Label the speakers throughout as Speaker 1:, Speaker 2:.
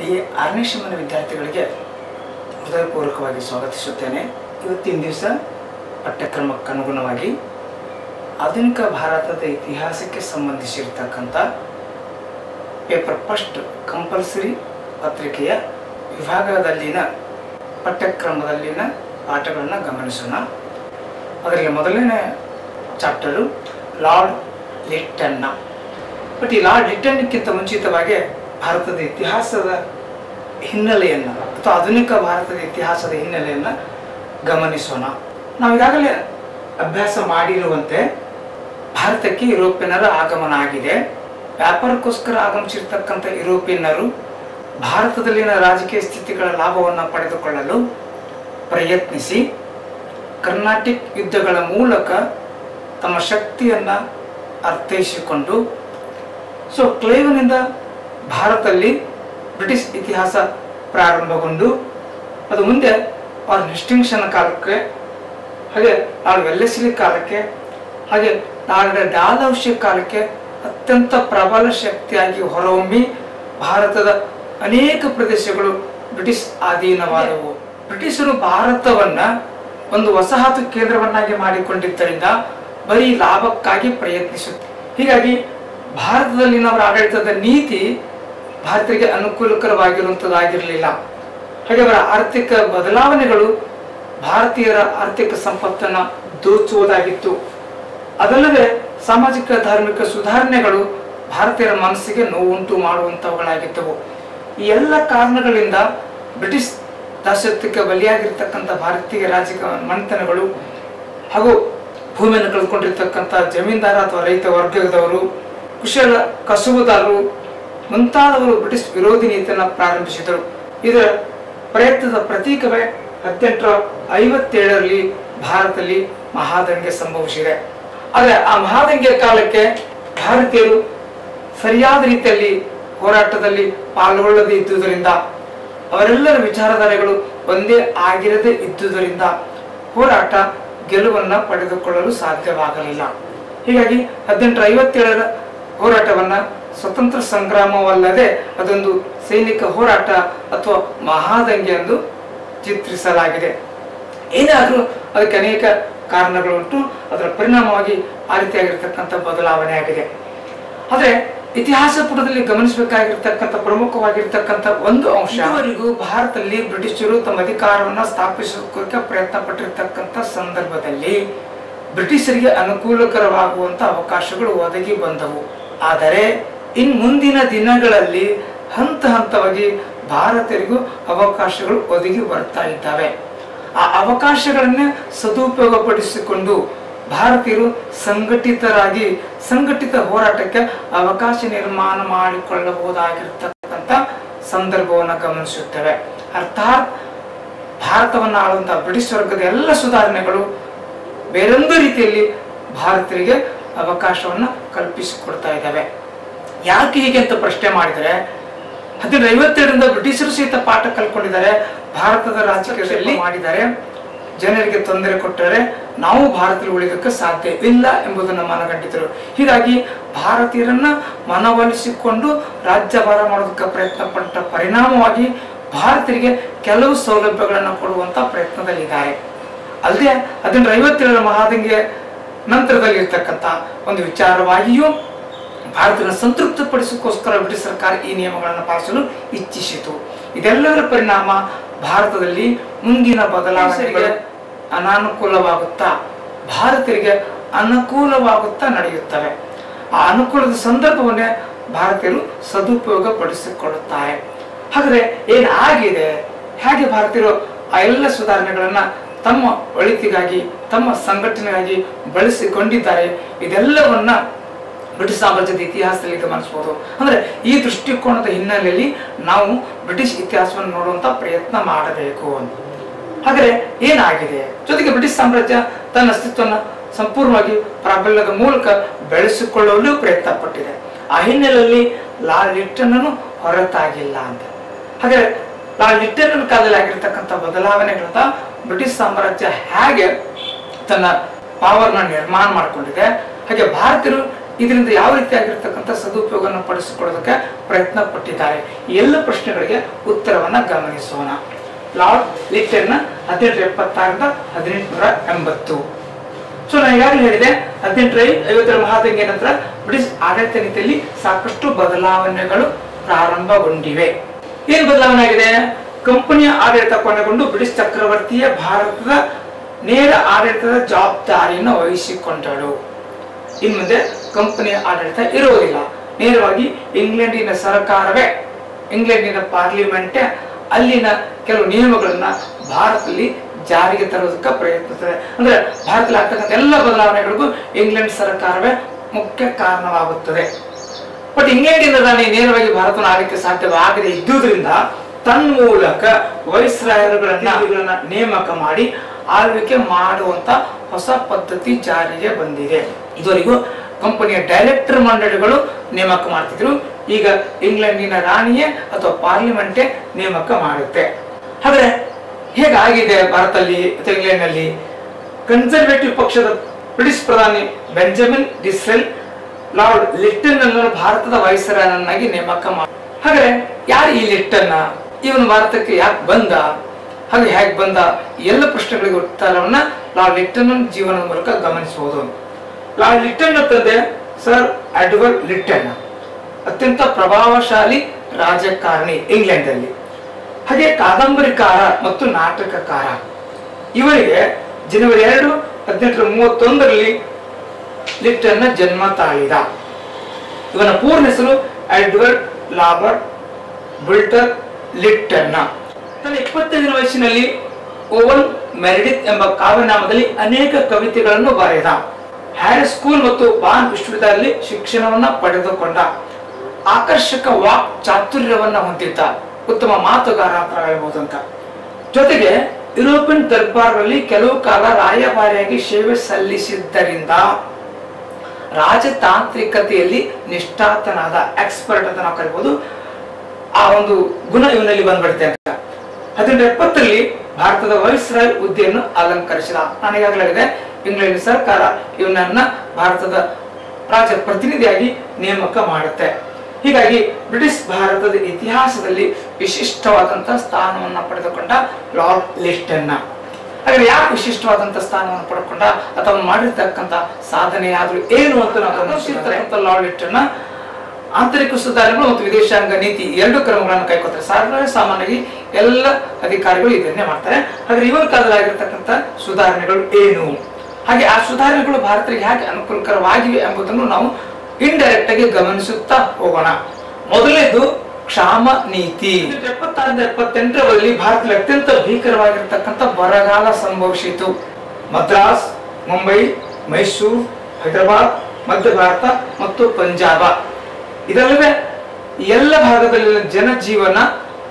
Speaker 1: B A ಆರನೇ ಶ್ರಮನ ವಿದ್ಯಾರ್ಥಿಗಳಿಗೆ ಹೃದಯಪೂರ್ವಕವಾಗಿ ಸ್ವಾಗತಿಸುತ್ತೇನೆ ಇವತ್ತಿನ ದಿವಸ ಪಠ್ಯಕ್ರಮಕ್ಕೆ ಅನುಗುಣವಾಗಿ ಆಧುನಿಕ ಭಾರತದ ಇತಿಹಾಸಕ್ಕೆ ಸಂಬಂಧಿಸಿರ್ತಕ್ಕಂಥ ಪೇಪರ್ ಫಸ್ಟ್ ಕಂಪಲ್ಸರಿ ಪತ್ರಿಕೆಯ ವಿಭಾಗದಲ್ಲಿನ ಪಠ್ಯಕ್ರಮದಲ್ಲಿನ ಪಾಠಗಳನ್ನು ಗಮನಿಸೋಣ ಅದರಲ್ಲಿ ಮೊದಲನೇ ಚಾಪ್ಟರು ಲಾರ್ಡ್ ಲಿಟ್ಟನ್ನ ಬಟ್ ಈ ಲಾರ್ಡ್ ಲಿಟ್ಟನ್ಕ್ಕಿಂತ ಮುಂಚಿತವಾಗಿ ಭಾರತದ ಇತಿಹಾಸದ ಹಿನ್ನೆಲೆಯನ್ನು ಅಥವಾ ಆಧುನಿಕ ಭಾರತದ ಇತಿಹಾಸದ ಹಿನ್ನೆಲೆಯನ್ನು ಗಮನಿಸೋಣ ನಾವು ಈಗಾಗಲೇ ಅಭ್ಯಾಸ ಮಾಡಿರುವಂತೆ ಭಾರತಕ್ಕೆ ಯುರೋಪಿಯನ್ನರ ಆಗಮನ ಆಗಿದೆ ವ್ಯಾಪಾರಕ್ಕೋಸ್ಕರ ಆಗಮಿಸಿರ್ತಕ್ಕಂಥ ಯುರೋಪಿಯನ್ನರು ಭಾರತದಲ್ಲಿನ ರಾಜಕೀಯ ಸ್ಥಿತಿಗಳ ಲಾಭವನ್ನು ಪಡೆದುಕೊಳ್ಳಲು ಪ್ರಯತ್ನಿಸಿ ಕರ್ನಾಟಿಕ್ ಯುದ್ಧಗಳ ಮೂಲಕ ತಮ್ಮ ಶಕ್ತಿಯನ್ನು ಅರ್ಥೈಸಿಕೊಂಡು ಸೊ ಕ್ಲೇವನಿಂದ ಭಾರತದಲ್ಲಿ ಬ್ರಿಟಿಷ್ ಇತಿಹಾಸ ಪ್ರಾರಂಭಗೊಂಡು ಅದು ಮುಂದೆ ಅವ್ರ ಹೆಸ್ಟಿಂಗ್ಸನ ಕಾಲಕ್ಕೆ ಹಾಗೆ ಲಾರ್ಡ್ ವೆಲ್ಲೆಸ್ಲಿ ಕಾಲಕ್ಕೆ ಹಾಗೆ ಲಾರ್ಡ್ ಡಾಲೌಷಿ ಕಾಲಕ್ಕೆ ಅತ್ಯಂತ ಪ್ರಬಲ ಶಕ್ತಿಯಾಗಿ ಹೊರಹೊಮ್ಮಿ ಭಾರತದ ಅನೇಕ ಪ್ರದೇಶಗಳು ಬ್ರಿಟಿಷ್ ಅಧೀನವಾದವು ಬ್ರಿಟಿಷರು ಭಾರತವನ್ನ ಒಂದು ವಸಾಹತು ಕೇಂದ್ರವನ್ನಾಗಿ ಮಾಡಿಕೊಂಡಿದ್ದರಿಂದ ಬರೀ ಲಾಭಕ್ಕಾಗಿ ಪ್ರಯತ್ನಿಸುತ್ತೆ ಹೀಗಾಗಿ ಭಾರತದಲ್ಲಿನವರ ಆಡಳಿತದ ನೀತಿ ಭಾರತರಿಗೆ ಅನುಕೂಲಕರವಾಗಿರುವಂಥದ್ದಾಗಿರಲಿಲ್ಲ ಹಾಗೆ ಅವರ ಆರ್ಥಿಕ ಬದಲಾವಣೆಗಳು ಭಾರತೀಯರ ಆರ್ಥಿಕ ಸಂಪತ್ತನ್ನು ದೋಚುವುದಾಗಿತ್ತು ಅದಲ್ಲದೆ ಸಾಮಾಜಿಕ ಧಾರ್ಮಿಕ ಸುಧಾರಣೆಗಳು ಭಾರತೀಯರ ಮನಸ್ಸಿಗೆ ನೋವುಂಟು ಮಾಡುವಂಥವುಗಳಾಗಿದ್ದವು ಈ ಎಲ್ಲ ಕಾರಣಗಳಿಂದ ಬ್ರಿಟಿಷ್ ದಾಸತ್ವಕ್ಕೆ ಬಲಿಯಾಗಿರ್ತಕ್ಕಂಥ ಭಾರತೀಯ ರಾಜಕೀಯ ಮನೆತನಗಳು ಹಾಗೂ ಭೂಮಿಯನ್ನು ಕಳೆದುಕೊಂಡಿರ್ತಕ್ಕಂಥ ಜಮೀನ್ದಾರ ಅಥವಾ ರೈತ ವರ್ಗದವರು ಕುಶಲ ಕಸುಬುದಾರರು ಮುಂತಾದವರು ಬ್ರಿಟಿಷ್ ವಿರೋಧಿ ನೀತಿಯನ್ನು ಪ್ರಾರಂಭಿಸಿದರು ಇದರ ಪ್ರಯತ್ನದ ಪ್ರತೀಕವೇ ಹದಿನೆಂಟರ ಐವತ್ತೇಳರಲ್ಲಿ ಭಾರತದಲ್ಲಿ ಮಹಾದಂಗೆ ಸಂಭವಿಸಿದೆ ಆದರೆ ಆ ಮಹಾದಂಗೆ ಕಾಲಕ್ಕೆ ಭಾರತೀಯರು ಸರಿಯಾದ ರೀತಿಯಲ್ಲಿ ಹೋರಾಟದಲ್ಲಿ ಪಾಲ್ಗೊಳ್ಳದೇ ಇದ್ದುದರಿಂದ ಅವರೆಲ್ಲರ ವಿಚಾರಧಾರೆಗಳು ಒಂದೇ ಆಗಿರದೇ ಇದ್ದುದರಿಂದ ಹೋರಾಟ ಗೆಲುವನ್ನ ಪಡೆದುಕೊಳ್ಳಲು ಸಾಧ್ಯವಾಗಲಿಲ್ಲ ಹೀಗಾಗಿ ಹದಿನೆಂಟರ ಐವತ್ತೇಳರ ಹೋರಾಟವನ್ನ ಸ್ವತಂತ್ರ ಸಂಗ್ರಾಮವಲ್ಲದೆ ಅದೊಂದು ಸೈನಿಕ ಹೋರಾಟ ಅಥವಾ ಮಹಾದಂಗೆ ಎಂದು ಚಿತ್ರಿಸಲಾಗಿದೆ ಏನಾದರೂ ಅದಕ್ಕೆ ಅನೇಕ ಕಾರಣಗಳುಂಟು ಅದರ ಪರಿಣಾಮವಾಗಿ ಆ ರೀತಿಯಾಗಿರ್ತಕ್ಕಂಥ ಬದಲಾವಣೆ ಆಗಿದೆ ಆದರೆ ಇತಿಹಾಸ ಪುಟದಲ್ಲಿ ಗಮನಿಸಬೇಕಾಗಿರ್ತಕ್ಕಂಥ ಪ್ರಮುಖವಾಗಿರ್ತಕ್ಕಂಥ ಒಂದು ಅಂಶ ಇದುವರೆಗೂ ಭಾರತದಲ್ಲಿ ಬ್ರಿಟಿಷರು ತಮ್ಮ ಅಧಿಕಾರವನ್ನು ಸ್ಥಾಪಿಸೋಕೆ ಪ್ರಯತ್ನ ಪಟ್ಟಿರ್ತಕ್ಕಂಥ ಸಂದರ್ಭದಲ್ಲಿ ಬ್ರಿಟಿಷರಿಗೆ ಅನುಕೂಲಕರವಾಗುವಂತ ಅವಕಾಶಗಳು ಒದಗಿ ಬಂದವು ಆದರೆ ಇನ್ ಮುಂದಿನ ದಿನಗಳಲ್ಲಿ ಹಂತ ಹಂತವಾಗಿ ಭಾರತೀಯರಿಗೂ ಅವಕಾಶಗಳು ಒದಗಿ ಬರ್ತಾ ಇದ್ದಾವೆ ಆ ಅವಕಾಶಗಳನ್ನೇ ಸದುಪಯೋಗಪಡಿಸಿಕೊಂಡು ಭಾರತೀಯರು ಸಂಘಟಿತರಾಗಿ ಸಂಘಟಿತ ಹೋರಾಟಕ್ಕೆ ಅವಕಾಶ ನಿರ್ಮಾಣ ಮಾಡಿಕೊಳ್ಳಬಹುದಾಗಿರ್ತಕ್ಕಂಥ ಸಂದರ್ಭವನ್ನು ಗಮನಿಸುತ್ತೇವೆ ಅರ್ಥಾತ್ ಭಾರತವನ್ನು ಆಳುವಂತಹ ಬ್ರಿಟಿಷ್ ವರ್ಗದ ಎಲ್ಲ ಸುಧಾರಣೆಗಳು ಬೇರೊಂದು ರೀತಿಯಲ್ಲಿ ಭಾರತೀಯರಿಗೆ ಅವಕಾಶವನ್ನು ಕಲ್ಪಿಸಿಕೊಡ್ತಾ ಇದ್ದಾವೆ ಯಾಕೆ ಹೀಗೆ ಅಂತ ಪ್ರಶ್ನೆ ಮಾಡಿದರೆ ಹದಿನೆಂಟು ಐವತ್ತೆರಡರಿಂದ ಬ್ರಿಟಿಷರು ಸಹಿತ ಪಾಠ ಕಲ್ಕೊಂಡಿದ್ದಾರೆ ಭಾರತದ ರಾಜಕೀಯದಲ್ಲಿ ಮಾಡಿದ್ದಾರೆ ಜನರಿಗೆ ತೊಂದರೆ ಕೊಟ್ಟರೆ ನಾವು ಭಾರತದಲ್ಲಿ ಉಳಿದಕ್ಕೆ ಸಾಧ್ಯವಿಲ್ಲ ಎಂಬುದನ್ನು ಮನಗಂಡಿದ್ದರು ಹೀಗಾಗಿ ಭಾರತೀಯರನ್ನ ಮನವೊಲಿಸಿಕೊಂಡು ರಾಜ್ಯಭಾರ ಮಾಡೋದಕ್ಕೆ ಪ್ರಯತ್ನ ಪಟ್ಟ ಪರಿಣಾಮವಾಗಿ ಭಾರತೀಯರಿಗೆ ಕೆಲವು ಸೌಲಭ್ಯಗಳನ್ನು ಕೊಡುವಂತ ಪ್ರಯತ್ನದಲ್ಲಿದ್ದಾರೆ ಅಲ್ಲದೆ ಹದಿನೆಂಟು ಐವತ್ತೇಳರ ಮಹಾದಂಗೆ ನಂತರದಲ್ಲಿ ಇರ್ತಕ್ಕಂಥ ಒಂದು ವಿಚಾರವಾಗಿಯೂ ಭಾರತವನ್ನು ಸಂತೃಪ್ತಪಡಿಸೋಕ್ಕೋಸ್ಕರ ಬ್ರಿಟಿಷ್ ಸರ್ಕಾರ ಈ ನಿಯಮಗಳನ್ನು ಪಾಲಿಸಲು ಇಚ್ಛಿಸಿತು ಇದೆಲ್ಲದರ ಪರಿಣಾಮ ಭಾರತದಲ್ಲಿ ಮುಂದಿನ ಬದಲಾವಣೆಗೆ ಅನಾನುಕೂಲವಾಗುತ್ತಾ ಭಾರತೀಯರಿಗೆ ಅನುಕೂಲವಾಗುತ್ತಾ ನಡೆಯುತ್ತವೆ ಆ ಅನುಕೂಲದ ಸಂದರ್ಭವನ್ನೇ ಭಾರತೀಯರು ಸದುಪಯೋಗ ಪಡಿಸಿಕೊಳ್ಳುತ್ತಾರೆ ಹಾಗಾದ್ರೆ ಏನಾಗಿದೆ ಹೇಗೆ ಭಾರತೀಯರು ಆ ಎಲ್ಲ ಸುಧಾರಣೆಗಳನ್ನ ತಮ್ಮ ಒಳಿತಿಗಾಗಿ ತಮ್ಮ ಸಂಘಟನೆಗಾಗಿ ಬಳಸಿಕೊಂಡಿದ್ದಾರೆ ಇದೆಲ್ಲವನ್ನ ಬ್ರಿಟಿಷ್ ಸಾಮ್ರಾಜ್ಯದ ಇತಿಹಾಸದಲ್ಲಿ ಗಮನಿಸಬಹುದು ಅಂದ್ರೆ ಈ ದೃಷ್ಟಿಕೋನದ ಹಿನ್ನೆಲೆಯಲ್ಲಿ ನಾವು ಬ್ರಿಟಿಷ್ ಇತಿಹಾಸವನ್ನು ನೋಡುವಂತ ಪ್ರಯತ್ನ ಮಾಡಬೇಕು ಅಂತ ಹಾಗಾದ್ರೆ ಏನಾಗಿದೆ ಜೊತೆಗೆ ಬ್ರಿಟಿಷ್ ಸಾಮ್ರಾಜ್ಯ ತನ್ನ ಅಸ್ತಿತ್ವವನ್ನು ಸಂಪೂರ್ಣವಾಗಿ ಪ್ರಾಬಲ್ಯದ ಮೂಲಕ ಬೆಳೆಸಿಕೊಳ್ಳಲು ಪ್ರಯತ್ನ ಪಟ್ಟಿದೆ ಆ ಹಿನ್ನೆಲೆಯಲ್ಲಿ ಲಾಲ್ ಲಿಟ್ಟನನ್ನು ಹೊರತಾಗಿಲ್ಲ ಅಂತ ಹಾಗೆ ಲಾಲ್ ಲಿಟ್ಟನ್ ಕಾಲದಲ್ಲಿ ಆಗಿರ್ತಕ್ಕಂಥ ಬದಲಾವಣೆಗಳಿಂದ ಬ್ರಿಟಿಷ್ ಸಾಮ್ರಾಜ್ಯ ಹೇಗೆ ತನ್ನ ಪಾವರ್ನ ನಿರ್ಮಾಣ ಮಾಡಿಕೊಂಡಿದೆ ಹಾಗೆ ಭಾರತೀಯರು ಇದರಿಂದ ಯಾವ ರೀತಿಯಾಗಿರ್ತಕ್ಕಂಥ ಸದುಪಯೋಗವನ್ನು ಪಡಿಸಿಕೊಳ್ಳೋದಕ್ಕೆ ಪ್ರಯತ್ನ ಪಟ್ಟಿದ್ದಾರೆ ಈ ಎಲ್ಲ ಪ್ರಶ್ನೆಗಳಿಗೆ ಉತ್ತರವನ್ನ ಗಮನಿಸೋಣ ಲಾರ್ಡ್ ಲಿಟರ್ನ ಹದಿನೆಂಟು ಎಪ್ಪತ್ತಾರರಿಂದ ಹದಿನೆಂಟುನೂರ ಎಂಬತ್ತು ಸೊ ನಾನು ಈಗಾಗಲೇ ಹೇಳಿದೆ ಹದಿನೆಂಟರ ಐವತ್ತರ ಮಹಾದಂಗೆ ನಂತರ ಬ್ರಿಟಿಷ್ ಆಡಳಿತ ನೀತಿಯಲ್ಲಿ ಸಾಕಷ್ಟು ಬದಲಾವಣೆಗಳು ಪ್ರಾರಂಭಗೊಂಡಿವೆ ಏನ್ ಬದಲಾವಣೆ ಆಗಿದೆ ಕಂಪನಿಯ ಆಡಳಿತ ಕೊನೆಗೊಂಡು ಬ್ರಿಟಿಷ್ ಚಕ್ರವರ್ತಿಯ ಭಾರತದ ನೇರ ಆಡಳಿತದ ಜವಾಬ್ದಾರಿಯನ್ನು ವಹಿಸಿಕೊಂಡಳು ಇನ್ನು ಮುಂದೆ ಕಂಪನಿಯ ಆಡಳಿತ ಇರುವುದಿಲ್ಲ ನೇರವಾಗಿ ಇಂಗ್ಲೆಂಡಿನ ಸರ್ಕಾರವೇ ಇಂಗ್ಲೆಂಡಿನ ಪಾರ್ಲಿಮೆಂಟೇ ಅಲ್ಲಿನ ಕೆಲವು ನಿಯಮಗಳನ್ನ ಭಾರತದಲ್ಲಿ ಜಾರಿಗೆ ತರುವುದಕ್ಕೆ ಪ್ರಯತ್ನಿಸುತ್ತದೆ ಅಂದ್ರೆ ಭಾರತದಲ್ಲಿ ಆಗ್ತಕ್ಕಂಥ ಎಲ್ಲ ಬದಲಾವಣೆಗಳಿಗೂ ಇಂಗ್ಲೆಂಡ್ ಸರ್ಕಾರವೇ ಮುಖ್ಯ ಕಾರಣವಾಗುತ್ತದೆ ಬಟ್ ಇಂಗ್ಲೆಂಡಿನ ರಾಣಿ ನೇರವಾಗಿ ಭಾರತವನ್ನು ಆಡಲಿಕ್ಕೆ ಸಾಧ್ಯವಾಗದೇ ಇದ್ದುದರಿಂದ ತನ್ಮೂಲಕ ವೈಸ್ರಾಯರುಗಳನ್ನ ಇವುಗಳನ್ನ ನೇಮಕ ಮಾಡಿ ಆಳ್ವಿಕೆ ಮಾಡುವಂತ ಹೊಸ ಪದ್ಧತಿ ಜಾರಿಗೆ ಬಂದಿದೆ ಇದುವರೆಗೂ ಕಂಪನಿಯ ಡೈರೆಕ್ಟರ್ ಮಂಡಳಿಗಳು ನೇಮಕ ಮಾಡ್ತಿದ್ರು ಈಗ ಇಂಗ್ಲೆಂಡಿನ ರಾಣಿಯೇ ಅಥವಾ ಪಾರ್ಲಿಮೆಂಟೇ ನೇಮಕ ಮಾಡುತ್ತೆ ಹಾಗಾದ್ರೆ ಹೇಗಾಗಿದೆ ಭಾರತದಲ್ಲಿ ಅಥವಾ ಇಂಗ್ಲೆಂಡ್ನಲ್ಲಿ ಕನ್ಸರ್ವೇಟಿವ್ ಪಕ್ಷದ ಬ್ರಿಟಿಷ್ ಪ್ರಧಾನಿ ಬೆಂಜಮಿನ್ ಡಿಸ್ರೆಲ್ ಲಾರ್ಡ್ ಲಿಟ್ಟನ್ ಅನ್ನು ಭಾರತದ ವೈಸರಾಯನನ್ನಾಗಿ ನೇಮಕ ಮಾಡಿ ಹಾಗಾದ್ರೆ ಯಾರು ಈ ಲಿಟ್ಟನ್ನ ಇವನು ಭಾರತಕ್ಕೆ ಯಾಕೆ ಬಂದ ಹಾಗೆ ಹೇಗೆ ಬಂದ ಈ ಎಲ್ಲ ಪ್ರಶ್ನೆಗಳಿಗೆ ಉತ್ತರವನ್ನ ಲಾರ್ಡ್ ಲಿಟ್ಟನ್ ಜೀವನದ ಮೂಲಕ ಗಮನಿಸಬಹುದು ಲಾರ್ಡ್ ಲಿಟ್ಟನ್ ತಂದೆ ಸರ್ ಎಡ್ವರ್ಡ್ ಲಿಟ್ಟನ್ ಅತ್ಯಂತ ಪ್ರಭಾವಶಾಲಿ ರಾಜಕಾರಣಿ ಇಂಗ್ಲೆಂಡಲ್ಲಿ ಹಾಗೆ ಕಾದಂಬರಿಕಾರ ಮತ್ತು ನಾಟಕಕಾರ ಇವರಿಗೆ ಜನವರಿ ಎರಡು ಹದಿನೆಂಟರ ಮೂವತ್ತೊಂದರಲ್ಲಿ ಲಿಟ್ಟನ್ನ ಜನ್ಮ ತಾಳಿದ ಇವನ ಪೂರ್ಣ ಹೆಸರು ಎಡ್ವರ್ಡ್ ಲಾಬರ್ಟ್ ಬುಲ್ಟರ್ ಲಿಟ್ಟನ್ನ ತನ್ನ ಇಪ್ಪತ್ತೈದನೇ ವಯಸ್ಸಿನಲ್ಲಿ ಓವನ್ ಮೆರಿಡಿತ್ ಎಂಬ ಕಾವ್ಯನಾಮದಲ್ಲಿ ಅನೇಕ ಕವಿತೆಗಳನ್ನು ಬರೆದ ಹ್ಯಾರಿಸ್ ಸ್ಕೂಲ್ ಮತ್ತು ಬಾನ್ ವಿಶ್ವವಿದ್ಯಾಲಯದಲ್ಲಿ ಶಿಕ್ಷಣವನ್ನ ಪಡೆದುಕೊಂಡ ಆಕರ್ಷಕ ವಾಕ್ ಚಾತುರ್ಯವನ್ನ ಹೊಂದಿದ್ದ ಉತ್ತಮ ಮಾತುಗಾರ ಅಂತ ಹೇಳ್ಬೋದು ಅಂತ ಜೊತೆಗೆ ಯುರೋಪಿಯನ್ ದರ್ಬಾರ್ಗಳಲ್ಲಿ ಕೆಲವು ಕಾಲ ರಾಯಭಾರಿಯಾಗಿ ಸೇವೆ ಸಲ್ಲಿಸಿದ್ದರಿಂದ ರಾಜತಾಂತ್ರಿಕತೆಯಲ್ಲಿ ನಿಷ್ಠಾತನಾದ ಎಕ್ಸ್ಪರ್ಟ್ ಅಂತ ನಾವು ಕರಿಬಹುದು ಆ ಒಂದು ಗುಣ ಇವನಲ್ಲಿ ಬಂದ್ಬಿಡುತ್ತೆ ಅಂತ ಹದಿನೆಂಟು ಎಪ್ಪತ್ತರಲ್ಲಿ ಭಾರತದ ವೈಸ್ರಾಯ್ ಹುದ್ದೆಯನ್ನು ಅಲಂಕರಿಸಿದ ನಾನು ಈಗಾಗಲೇ ಹೇಳಿದೆ ಇಂಗ್ಲೆಂಡ್ ಸರ್ಕಾರ ಇವನನ್ನ ಭಾರತದ ರಾಜ ಪ್ರತಿನಿಧಿಯಾಗಿ ನೇಮಕ ಮಾಡುತ್ತೆ ಹೀಗಾಗಿ ಬ್ರಿಟಿಷ್ ಭಾರತದ ಇತಿಹಾಸದಲ್ಲಿ ವಿಶಿಷ್ಟವಾದಂತಹ ಸ್ಥಾನವನ್ನ ಪಡೆದುಕೊಂಡ ಲಾರ್ಡ್ ಲಿಸ್ಟನ್ನ ಹಾಗಾದ್ರೆ ಯಾಕೆ ವಿಶಿಷ್ಟವಾದಂತಹ ಸ್ಥಾನವನ್ನು ಪಡ್ಕೊಂಡ ಅಥವಾ ಅವ್ನು ಮಾಡಿರ್ತಕ್ಕಂಥ ಸಾಧನೆ ಆದ್ರೂ ಏನು ಅಂತ ನಾವು ಗಮನಿಸಿರ್ತಕ್ಕಂಥ ಲಾರ್ಡ್ ಲಿಸ್ಟನ್ನ ಆಂತರಿಕ ಸುಧಾರಣೆಗಳು ಮತ್ತು ವಿದೇಶಾಂಗ ನೀತಿ ಎರಡು ಕ್ರಮಗಳನ್ನು ಕೈಗೊಳ್ತಾರೆ ಸಾರ್ವಜನಿಕ ಸಾಮಾನ್ಯವಾಗಿ ಎಲ್ಲ ಅಧಿಕಾರಿಗಳು ಇದನ್ನೇ ಮಾಡ್ತಾರೆ ಹಾಗಾದ್ರೆ ಇವನ ಕಾಲದಲ್ಲಾಗಿರ್ತಕ್ಕಂಥ ಸುಧಾರಣೆಗಳು ಏನು ಹಾಗೆ ಆ ಸುಧಾರಣೆಗಳು ಭಾರತಕ್ಕೆ ಹೇಗೆ ಅನುಕೂಲಕರವಾಗಿವೆ ಎಂಬುದನ್ನು ನಾವು ಇಂಡೈರೆಕ್ಟ್ ಆಗಿ ಗಮನಿಸುತ್ತಾ ಹೋಗೋಣ ಮೊದಲನೇದು ಕ್ಷಾಮ ನೀತಿ ಎಪ್ಪತ್ತಾರರಿಂದ ಎಪ್ಪತ್ತೆಂಟರಲ್ಲಿ ಭಾರತದಲ್ಲಿ ಅತ್ಯಂತ ಭೀಕರವಾಗಿರ್ತಕ್ಕಂಥ ಬರಗಾಲ ಸಂಭವಿಸಿತು ಮದ್ರಾಸ್ ಮುಂಬೈ ಮೈಸೂರು ಹೈದರಾಬಾದ್ ಮಧ್ಯ ಭಾರತ ಮತ್ತು ಪಂಜಾಬ ಇದಲ್ಲದೆ ಎಲ್ಲ ಭಾಗದಲ್ಲಿನ ಜನಜೀವನ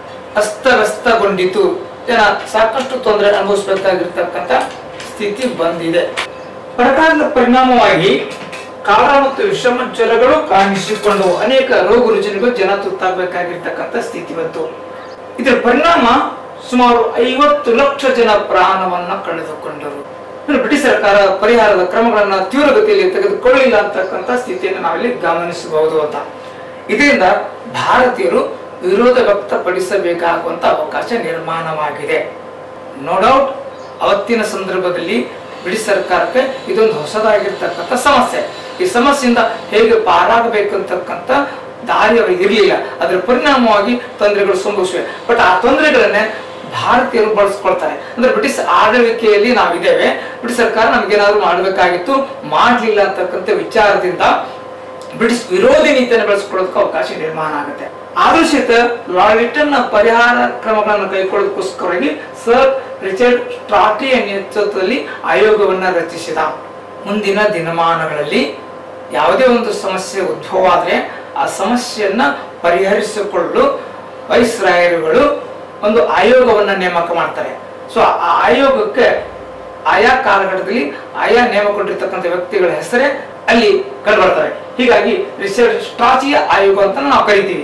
Speaker 1: ಅಸ್ತವ್ಯಸ್ತಗೊಂಡಿತು ಜನ ಸಾಕಷ್ಟು ತೊಂದರೆ ಅನುಭವಿಸಬೇಕಾಗಿರ್ತಕ್ಕಂಥ ಸ್ಥಿತಿ ಬಂದಿದೆ ಬರಗಾಲದ ಪರಿಣಾಮವಾಗಿ ಕಾಲ ಮತ್ತು ವಿಷಮ ಜ್ವರಗಳು ಕಾಣಿಸಿಕೊಂಡು ಅನೇಕ ರೋಗ ರುಜಿನಗಳು ಜನ ತುತ್ತಾಗಬೇಕಾಗಿರ್ತಕ್ಕಂಥ ಸ್ಥಿತಿ ಬಂತು ಇದರ ಪರಿಣಾಮ ಸುಮಾರು ಐವತ್ತು ಲಕ್ಷ ಜನ ಪ್ರಾಣವನ್ನ ಕಳೆದುಕೊಂಡರು ಇನ್ನು ಬ್ರಿಟಿಷ್ ಸರ್ಕಾರ ಪರಿಹಾರದ ಕ್ರಮಗಳನ್ನ ತೀವ್ರಗತಿಯಲ್ಲಿ ತೆಗೆದುಕೊಳ್ಳಿಲ್ಲ ಅಂತಕ್ಕಂಥ ಸ್ಥಿತಿಯನ್ನು ನಾವಿಲ್ಲಿ ಗಮನಿಸಬಹುದು ಅಂತ ಇದರಿಂದ ಭಾರತೀಯರು ವಿರೋಧ ವ್ಯಕ್ತಪಡಿಸಬೇಕಾಗುವಂತ ಅವಕಾಶ ನಿರ್ಮಾಣವಾಗಿದೆ ನೋ ಡೌಟ್ ಅವತ್ತಿನ ಸಂದರ್ಭದಲ್ಲಿ ಬ್ರಿಟಿಷ್ ಸರ್ಕಾರಕ್ಕೆ ಇದೊಂದು ಹೊಸದಾಗಿರ್ತಕ್ಕಂಥ ಸಮಸ್ಯೆ ಈ ಸಮಸ್ಯೆಯಿಂದ ಹೇಗೆ ಪಾರಾಗಬೇಕು ಅಂತಕ್ಕಂಥ ದಾರಿ ಅವರಿಗೆ ಇರಲಿಲ್ಲ ಅದರ ಪರಿಣಾಮವಾಗಿ ತೊಂದರೆಗಳು ಸಂಭವಿಸಿವೆ ಬಟ್ ಆ ತೊಂದರೆಗಳನ್ನೇ ಭಾರತೀಯರು ಬಳಸ್ಕೊಳ್ತಾರೆ ಅಂದ್ರೆ ಬ್ರಿಟಿಷ್ ಆಳ್ವಿಕೆಯಲ್ಲಿ ನಾವಿದ್ದೇವೆ ಬ್ರಿಟಿಷ್ ಸರ್ಕಾರ ನಮ್ಗೇನಾದ್ರು ಮಾಡಬೇಕಾಗಿತ್ತು ಮಾಡ್ಲಿಲ್ಲ ಅಂತಕ್ಕಂಥ ವಿಚಾರದಿಂದ ಬ್ರಿಟಿಷ್ ವಿರೋಧಿ ನೀತಿಯನ್ನು ಬೆಳೆಸ್ಕೊಳ್ಳೋದಕ್ಕೆ ಅವಕಾಶ ನಿರ್ಮಾಣ ಆಗುತ್ತೆ ಆದ್ರೂ ಸಹಿತ ಲಾಲಿಟನ್ ಪರಿಹಾರ ಕ್ರಮಗಳನ್ನು ಕೈಗೊಳ್ಳೋದಕ್ಕೋಸ್ಕರವಾಗಿ ಸರ್ ರಿಚರ್ಡ್ ಸ್ಟ್ರಾಟಿಯ ನೇತೃತ್ವದಲ್ಲಿ ಆಯೋಗವನ್ನ ರಚಿಸಿದ ಮುಂದಿನ ದಿನಮಾನಗಳಲ್ಲಿ ಯಾವುದೇ ಒಂದು ಸಮಸ್ಯೆ ಉದ್ಭವ ಆದ್ರೆ ಆ ಸಮಸ್ಯೆಯನ್ನ ಪರಿಹರಿಸಿಕೊಳ್ಳಲು ವೈಸ್ರಾಯರುಗಳು ಒಂದು ಆಯೋಗವನ್ನ ನೇಮಕ ಮಾಡ್ತಾರೆ ಸೊ ಆ ಆಯೋಗಕ್ಕೆ ಆಯಾ ಕಾಲಘಟ್ಟದಲ್ಲಿ ಆಯಾ ನೇಮಕೊಂಡಿರ್ತಕ್ಕಂಥ ವ್ಯಕ್ತಿಗಳ ಹೆಸರೇ ಅಲ್ಲಿ ಕಂಡುಬರ್ತಾರೆ ಹೀಗಾಗಿ ರಿಸರ್ಚ್ ಸ್ಟ್ರಾಚಿಯ ಆಯೋಗ ಅಂತ ನಾವು ಕರಿತೀವಿ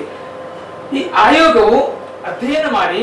Speaker 1: ಈ ಆಯೋಗವು ಅಧ್ಯಯನ ಮಾಡಿ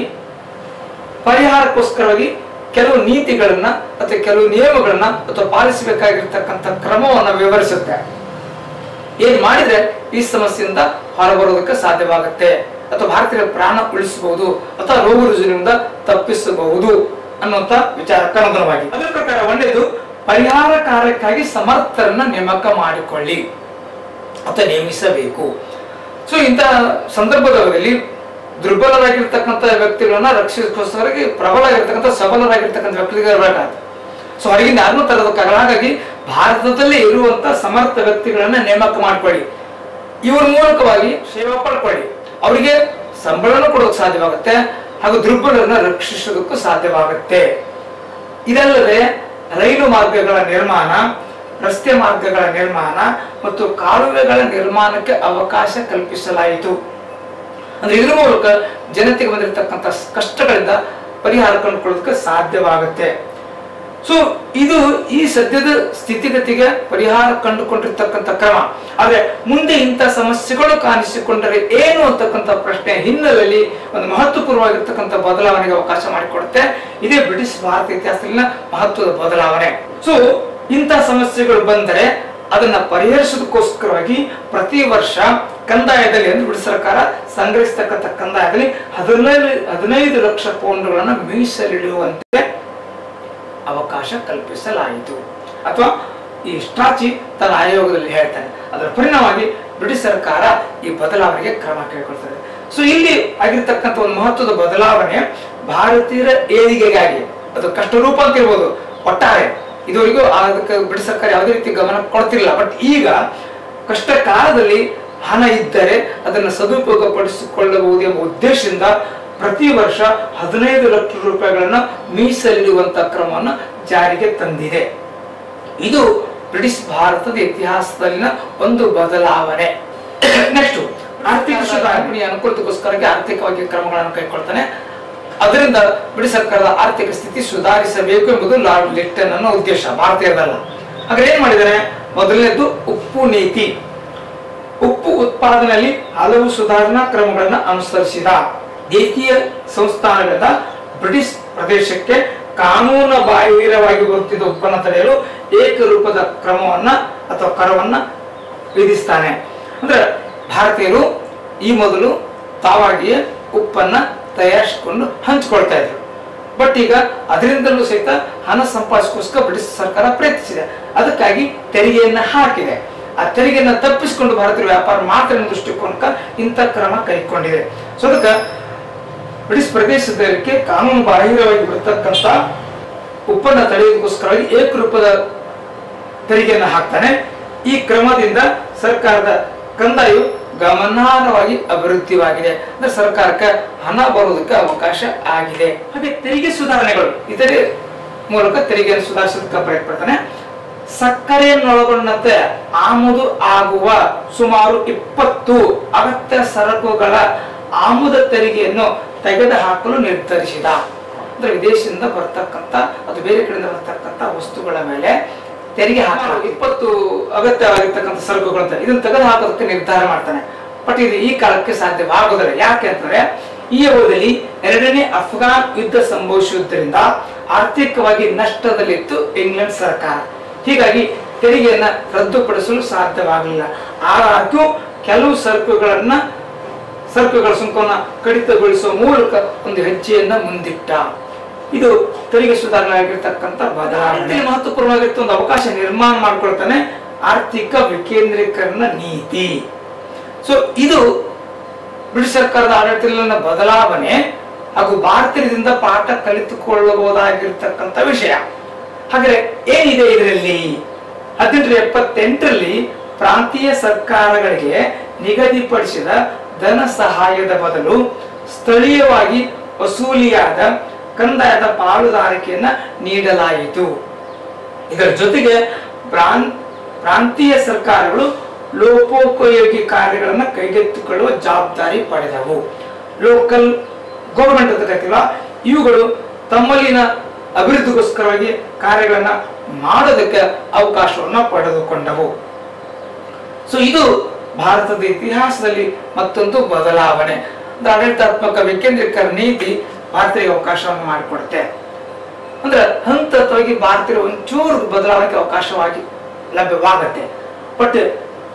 Speaker 1: ಪರಿಹಾರಕ್ಕೋಸ್ಕರವಾಗಿ ಕೆಲವು ನೀತಿಗಳನ್ನ ಅಥವಾ ಕೆಲವು ನಿಯಮಗಳನ್ನ ಅಥವಾ ಪಾಲಿಸಬೇಕಾಗಿರ್ತಕ್ಕಂಥ ಕ್ರಮವನ್ನ ವಿವರಿಸುತ್ತೆ ಏನ್ ಮಾಡಿದ್ರೆ ಈ ಸಮಸ್ಯೆಯಿಂದ ಹೊರಬರೋದಕ್ಕೆ ಸಾಧ್ಯವಾಗುತ್ತೆ ಅಥವಾ ಭಾರತೀಯರ ಪ್ರಾಣ ಉಳಿಸಬಹುದು ಅಥವಾ ರೋಗ ರುಜಿನದಿಂದ ತಪ್ಪಿಸಬಹುದು ಅನ್ನುವಂತ ವಿಚಾರಕ್ಕೆ ಅನುಗುಣವಾಗಿ ಅದರ ಪ್ರಕಾರ ಒಂದೇದು ಪರಿಹಾರ ಕಾರ್ಯಕ್ಕಾಗಿ ಸಮರ್ಥರನ್ನ ನೇಮಕ ಮಾಡಿಕೊಳ್ಳಿ ಅಥವಾ ನೇಮಿಸಬೇಕು ಸೊ ಇಂಥ ಸಂದರ್ಭದಲ್ಲಿ ದುರ್ಬಲರಾಗಿರ್ತಕ್ಕಂಥ ವ್ಯಕ್ತಿಗಳನ್ನ ರಕ್ಷಿಸೋಸ್ಕರವಾಗಿ ಪ್ರಬಲರಾಗಿರ್ತಕ್ಕಂಥ ಸಬಲರಾಗಿರ್ತಕ್ಕಂಥ ವ್ಯಕ್ತಿಗಳು ಇರಬೇಕಾಗುತ್ತೆ ಸೊ ಹೊರಗಿಂದ ಯಾರನ್ನೂ ತರೋದಕ್ಕಾಗಲ್ಲ ಹಾಗಾಗಿ ಭಾರತದಲ್ಲೇ ಇರುವಂತ ಸಮರ್ಥ ವ್ಯಕ್ತಿಗಳನ್ನ ನೇಮಕ ಮಾಡ್ಕೊಳ್ಳಿ ಇವ್ರ ಮೂಲಕವಾಗಿ ಸೇವಾ ಪಡ್ಕೊಳ್ಳಿ ಅವರಿಗೆ ಸಂಬಳನೂ ಕೊಡೋಕೆ ಸಾಧ್ಯವಾಗುತ್ತೆ ಹಾಗೂ ದುರ್ಬಲರನ್ನ ರಕ್ಷಿಸೋದಕ್ಕೂ ಸಾಧ್ಯವಾಗುತ್ತೆ ಇದಲ್ಲದೆ ರೈಲು ಮಾರ್ಗಗಳ ನಿರ್ಮಾಣ ರಸ್ತೆ ಮಾರ್ಗಗಳ ನಿರ್ಮಾಣ ಮತ್ತು ಕಾಲುವೆಗಳ ನಿರ್ಮಾಣಕ್ಕೆ ಅವಕಾಶ ಕಲ್ಪಿಸಲಾಯಿತು ಅಂದ್ರೆ ಇದ್ರ ಮೂಲಕ ಜನತೆಗೆ ಬಂದಿರತಕ್ಕಂಥ ಕಷ್ಟಗಳಿಂದ ಪರಿಹಾರ ಕಂಡುಕೊಳ್ಳೋದಕ್ಕೆ ಸಾಧ್ಯವಾಗುತ್ತೆ ಸೊ ಇದು ಈ ಸದ್ಯದ ಸ್ಥಿತಿಗತಿಗೆ ಪರಿಹಾರ ಕಂಡುಕೊಂಡಿರ್ತಕ್ಕಂಥ ಕ್ರಮ ಆದ್ರೆ ಮುಂದೆ ಇಂಥ ಸಮಸ್ಯೆಗಳು ಕಾಣಿಸಿಕೊಂಡರೆ ಏನು ಅಂತಕ್ಕಂಥ ಪ್ರಶ್ನೆ ಹಿನ್ನೆಲೆಯಲ್ಲಿ ಒಂದು ಮಹತ್ವಪೂರ್ಣವಾಗಿರ್ತಕ್ಕಂಥ ಬದಲಾವಣೆಗೆ ಅವಕಾಶ ಮಾಡಿಕೊಡುತ್ತೆ ಇದೇ ಬ್ರಿಟಿಷ್ ಭಾರತ ಇತಿಹಾಸದಲ್ಲಿನ ಮಹತ್ವದ ಬದಲಾವಣೆ ಸೊ ಇಂಥ ಸಮಸ್ಯೆಗಳು ಬಂದರೆ ಅದನ್ನ ಪರಿಹರಿಸೋದಕ್ಕೋಸ್ಕರವಾಗಿ ಪ್ರತಿ ವರ್ಷ ಕಂದಾಯದಲ್ಲಿ ಅಂದ್ರೆ ಬ್ರಿಟಿಷ್ ಸರ್ಕಾರ ಸಂಗ್ರಹಿಸ್ತಕ್ಕಂಥ ಕಂದಾಯದಲ್ಲಿ ಹದಿನೈದು ಹದಿನೈದು ಲಕ್ಷ ಪೌಂಡ್ಗಳನ್ನು ಮೀಸಲಿಡುವಂತೆ ಅವಕಾಶ ಕಲ್ಪಿಸಲಾಯಿತು ಅಥವಾ ಈ ಸ್ಟಾಚಿ ತನ್ನ ಆಯೋಗದಲ್ಲಿ ಹೇಳ್ತಾನೆ ಅದರ ಪರಿಣಾಮವಾಗಿ ಬ್ರಿಟಿಷ್ ಸರ್ಕಾರ ಈ ಬದಲಾವಣೆಗೆ ಕ್ರಮ ಕೈಗೊಳ್ತದೆ ಸೊ ಇಲ್ಲಿ ಆಗಿರ್ತಕ್ಕಂಥ ಒಂದು ಮಹತ್ವದ ಬದಲಾವಣೆ ಭಾರತೀಯರ ಏಳಿಗೆಗಾಗಿ ಅದು ಕಷ್ಟರೂಪ ಅಂತ ಇರ್ಬೋದು ಒಟ್ಟಾರೆ ಇದುವರೆಗೂ ಅದಕ್ಕೆ ಬ್ರಿಟಿಷ್ ಸರ್ಕಾರ ಯಾವುದೇ ರೀತಿ ಗಮನ ಕೊಡ್ತಿಲ್ಲ ಬಟ್ ಈಗ ಕಷ್ಟ ಕಾಲದಲ್ಲಿ ಹಣ ಇದ್ದರೆ ಅದನ್ನು ಸದುಪಯೋಗ ಪಡಿಸಿಕೊಳ್ಳಬಹುದು ಎಂಬ ಉದ್ದೇಶದಿಂದ ಪ್ರತಿ ವರ್ಷ ಹದಿನೈದು ಲಕ್ಷ ರೂಪಾಯಿಗಳನ್ನ ಮೀಸಲಿಡುವಂತ ಕ್ರಮವನ್ನು ಜಾರಿಗೆ ತಂದಿದೆ ಇದು ಬ್ರಿಟಿಷ್ ಭಾರತದ ಇತಿಹಾಸದಲ್ಲಿನ ಒಂದು ಬದಲಾವಣೆ ನೆಕ್ಸ್ಟ್ ಆರ್ಥಿಕ ಸುಧಾರಣೆಯ ಅನುಕೂಲತೆಗೋಸ್ಕರವಾಗಿ ಆರ್ಥಿಕವಾಗಿ ಕ್ರಮಗಳನ್ನು ಕೈಗೊಳ್ತಾನೆ ಅದರಿಂದ ಬ್ರಿಟಿಷ್ ಸರ್ಕಾರದ ಆರ್ಥಿಕ ಸ್ಥಿತಿ ಸುಧಾರಿಸಬೇಕು ಎಂಬುದು ಲಾರ್ಡ್ ಲಿಟ್ಟನ್ ಅನ್ನೋ ಉದ್ದೇಶ ಭಾರತೀಯರಲ್ಲ ಹಾಗಾದ್ರೆ ಏನ್ ಮಾಡಿದ್ದಾರೆ ಮೊದಲನೇದು ಉಪ್ಪು ನೀತಿ ಉಪ್ಪು ಉತ್ಪಾದನೆಯಲ್ಲಿ ಹಲವು ಸುಧಾರಣಾ ಕ್ರಮಗಳನ್ನು ಅನುಸರಿಸಿದ ದೇಶೀಯ ಸಂಸ್ಥಾನಗಳಿಂದ ಬ್ರಿಟಿಷ್ ಪ್ರದೇಶಕ್ಕೆ ಕಾನೂನು ಬಾಹಿರವಾಗಿ ಬರುತ್ತಿದ್ದ ಉತ್ಪನ್ನ ತಡೆಯಲು ಏಕರೂಪದ ಕ್ರಮವನ್ನ ಅಥವಾ ಕರವನ್ನ ವಿಧಿಸ್ತಾನೆ ಅಂದ್ರೆ ಭಾರತೀಯರು ಈ ಮೊದಲು ತಾವಾಗಿಯೇ ಉಪ್ಪನ್ನ ತಯಾರಿಸಿಕೊಂಡು ಹಂಚಿಕೊಳ್ತಾ ಇದ್ರು ಬಟ್ ಈಗ ಅದರಿಂದಲೂ ಸಹಿತ ಹಣ ಸಂಪಾದಿಸೋಸ್ಕರ ಬ್ರಿಟಿಷ್ ಸರ್ಕಾರ ಪ್ರಯತ್ನಿಸಿದೆ ಅದಕ್ಕಾಗಿ ತೆರಿಗೆಯನ್ನ ಹಾಕಿದೆ ಆ ತೆರಿಗೆಯನ್ನ ತಪ್ಪಿಸಿಕೊಂಡು ಭಾರತೀಯ ವ್ಯಾಪಾರ ಮಾತ್ರ ಅನ್ನೋ ದೃಷ್ಟಿಕೋನಕ್ಕೆ ಇಂಥ ಕ್ರಮ ಕೈಗೊಂಡಿದೆ ಸೊ ಅದಕ್ಕೆ ಬ್ರಿಟಿಷ್ ಪ್ರದೇಶದಕ್ಕೆ ಕಾನೂನು ಬಾಹಿರವಾಗಿ ಬರ್ತಕ್ಕಂಥ ಉಪ್ಪನ್ನ ತಡೆಯೋದಕ್ಕೋಸ್ಕರವಾಗಿ ಏಕರೂಪದ ತೆರಿಗೆಯನ್ನು ಹಾಕ್ತಾನೆ ಈ ಕ್ರಮದಿಂದ ಸರ್ಕಾರದ ಕಂದಾಯು ಗಮನಾರ್ಹವಾಗಿ ಅಭಿವೃದ್ಧಿವಾಗಿದೆ ಅಂದ್ರೆ ಸರ್ಕಾರಕ್ಕೆ ಹಣ ಬರೋದಕ್ಕೆ ಅವಕಾಶ ಆಗಿದೆ ಹಾಗೆ ತೆರಿಗೆ ಸುಧಾರಣೆಗಳು ಇದರ ಮೂಲಕ ತೆರಿಗೆಯನ್ನು ಸುಧಾರಿಸೋದಕ್ಕೆ ಪ್ರಯತ್ನ ಪಡ್ತಾನೆ ಸಕ್ಕರೆಯನ್ನೊಳಗೊಂಡಂತೆ ಆಮದು ಆಗುವ ಸುಮಾರು ಇಪ್ಪತ್ತು ಅಗತ್ಯ ಸರಕುಗಳ ಆಮದ ತೆರಿಗೆಯನ್ನು ತೆಗೆದುಹಾಕಲು ನಿರ್ಧರಿಸಿದ ಅಂದ್ರೆ ವಿದೇಶದಿಂದ ಬರ್ತಕ್ಕಂಥ ಅದು ಬೇರೆ ಕಡೆಯಿಂದ ಬರ್ತಕ್ಕಂಥ ವಸ್ತುಗಳ ಮೇಲೆ ತೆರಿಗೆ ಹಾಕಲು ಇಪ್ಪತ್ತು ಅಗತ್ಯವಾಗಿರ್ತಕ್ಕಂಥ ಸರಕುಗಳು ಅಂತ ಇದನ್ನು ತೆಗೆದು ಹಾಕೋದಕ್ಕೆ ನಿರ್ಧಾರ ಮಾಡ್ತಾನೆ ಬಟ್ ಇದು ಈ ಕಾಲಕ್ಕೆ ಸಾಧ್ಯವಾಗುವುದಿಲ್ಲ ಯಾಕೆ ಅಂತಂದ್ರೆ ಈ ಅವಧಿಯಲ್ಲಿ ಎರಡನೇ ಅಫ್ಘಾನ್ ಯುದ್ಧ ಸಂಭವಿಸುವುದರಿಂದ ಆರ್ಥಿಕವಾಗಿ ನಷ್ಟದಲ್ಲಿತ್ತು ಇಂಗ್ಲೆಂಡ್ ಸರ್ಕಾರ ಹೀಗಾಗಿ ತೆರಿಗೆಯನ್ನ ರದ್ದುಪಡಿಸಲು ಸಾಧ್ಯವಾಗಲಿಲ್ಲ ಆದಾಗ್ಯೂ ಕೆಲವು ಸರಕುಗಳನ್ನ ಸರಕುಗಳ ಸುಂಕವನ್ನ ಕಡಿತಗೊಳಿಸುವ ಮೂಲಕ ಒಂದು ಹೆಜ್ಜೆಯನ್ನ ಮುಂದಿಟ್ಟ ಇದು ತೆರಿಗೆ ಸುಧಾರಣೆ ಆಗಿರ್ತಕ್ಕಂಥ ಬದಲಾವಣೆ ಮಹತ್ವಪೂರ್ಣವಾಗಿರ್ತ ಒಂದು ಅವಕಾಶ ನಿರ್ಮಾಣ ಮಾಡ್ಕೊಳ್ತಾನೆ ಆರ್ಥಿಕ ವಿಕೇಂದ್ರೀಕರಣ ನೀತಿ ಸೊ ಇದು ಬ್ರಿಟಿಷ್ ಸರ್ಕಾರದ ಆಡಳಿತದಲ್ಲಿನ ಬದಲಾವಣೆ ಹಾಗೂ ಭಾರತೀಯರಿಂದ ಪಾಠ ಕಲಿತುಕೊಳ್ಳಬಹುದಾಗಿರ್ತಕ್ಕಂಥ ವಿಷಯ ಹಾಗಾದ್ರೆ ಏನಿದೆ ಇದರಲ್ಲಿ ಹದಿನೆಂಟು ಎಪ್ಪತ್ತೆಂಟರಲ್ಲಿ ಪ್ರಾಂತೀಯ ಸರ್ಕಾರಗಳಿಗೆ ನಿಗದಿಪಡಿಸಿದ ಧನ ಸಹಾಯದ ಬದಲು ಸ್ಥಳೀಯವಾಗಿ ವಸೂಲಿಯಾದ ಕಂದಾಯದ ಪಾಲುದಾರಿಕೆಯನ್ನ ನೀಡಲಾಯಿತು ಇದರ ಜೊತೆಗೆ ಪ್ರಾನ್ ಪ್ರಾಂತೀಯ ಸರ್ಕಾರಗಳು ಲೋಕೋಪಯೋಗಿ ಕಾರ್ಯಗಳನ್ನು ಕೈಗೆತ್ತಿಕೊಳ್ಳುವ ಜವಾಬ್ದಾರಿ ಪಡೆದವು ಲೋಕಲ್ ಗೌರ್ಮೆಂಟ್ ಅಂತ ಕರಿತೀವ ಇವುಗಳು ತಮ್ಮಲ್ಲಿನ ಅಭಿವೃದ್ಧಿಗೋಸ್ಕರವಾಗಿ ಕಾರ್ಯಗಳನ್ನ ಮಾಡೋದಕ್ಕೆ ಅವಕಾಶವನ್ನ ಪಡೆದುಕೊಂಡವು ಸೊ ಇದು ಭಾರತದ ಇತಿಹಾಸದಲ್ಲಿ ಮತ್ತೊಂದು ಬದಲಾವಣೆ ಒಂದು ಆಡಳಿತಾತ್ಮಕ ವಿಕೇಂದ್ರೀಕರಣ ನೀತಿ ಭಾರತೀಯ ಅವಕಾಶವನ್ನು ಮಾಡಿಕೊಡುತ್ತೆ ಅಂದ್ರೆ ಹಂತ ಹಂತವಾಗಿ ಭಾರತೀಯ ಒಂಚೂರು ಬದಲಾವಣೆಗೆ ಅವಕಾಶವಾಗಿ ಲಭ್ಯವಾಗತ್ತೆ ಬಟ್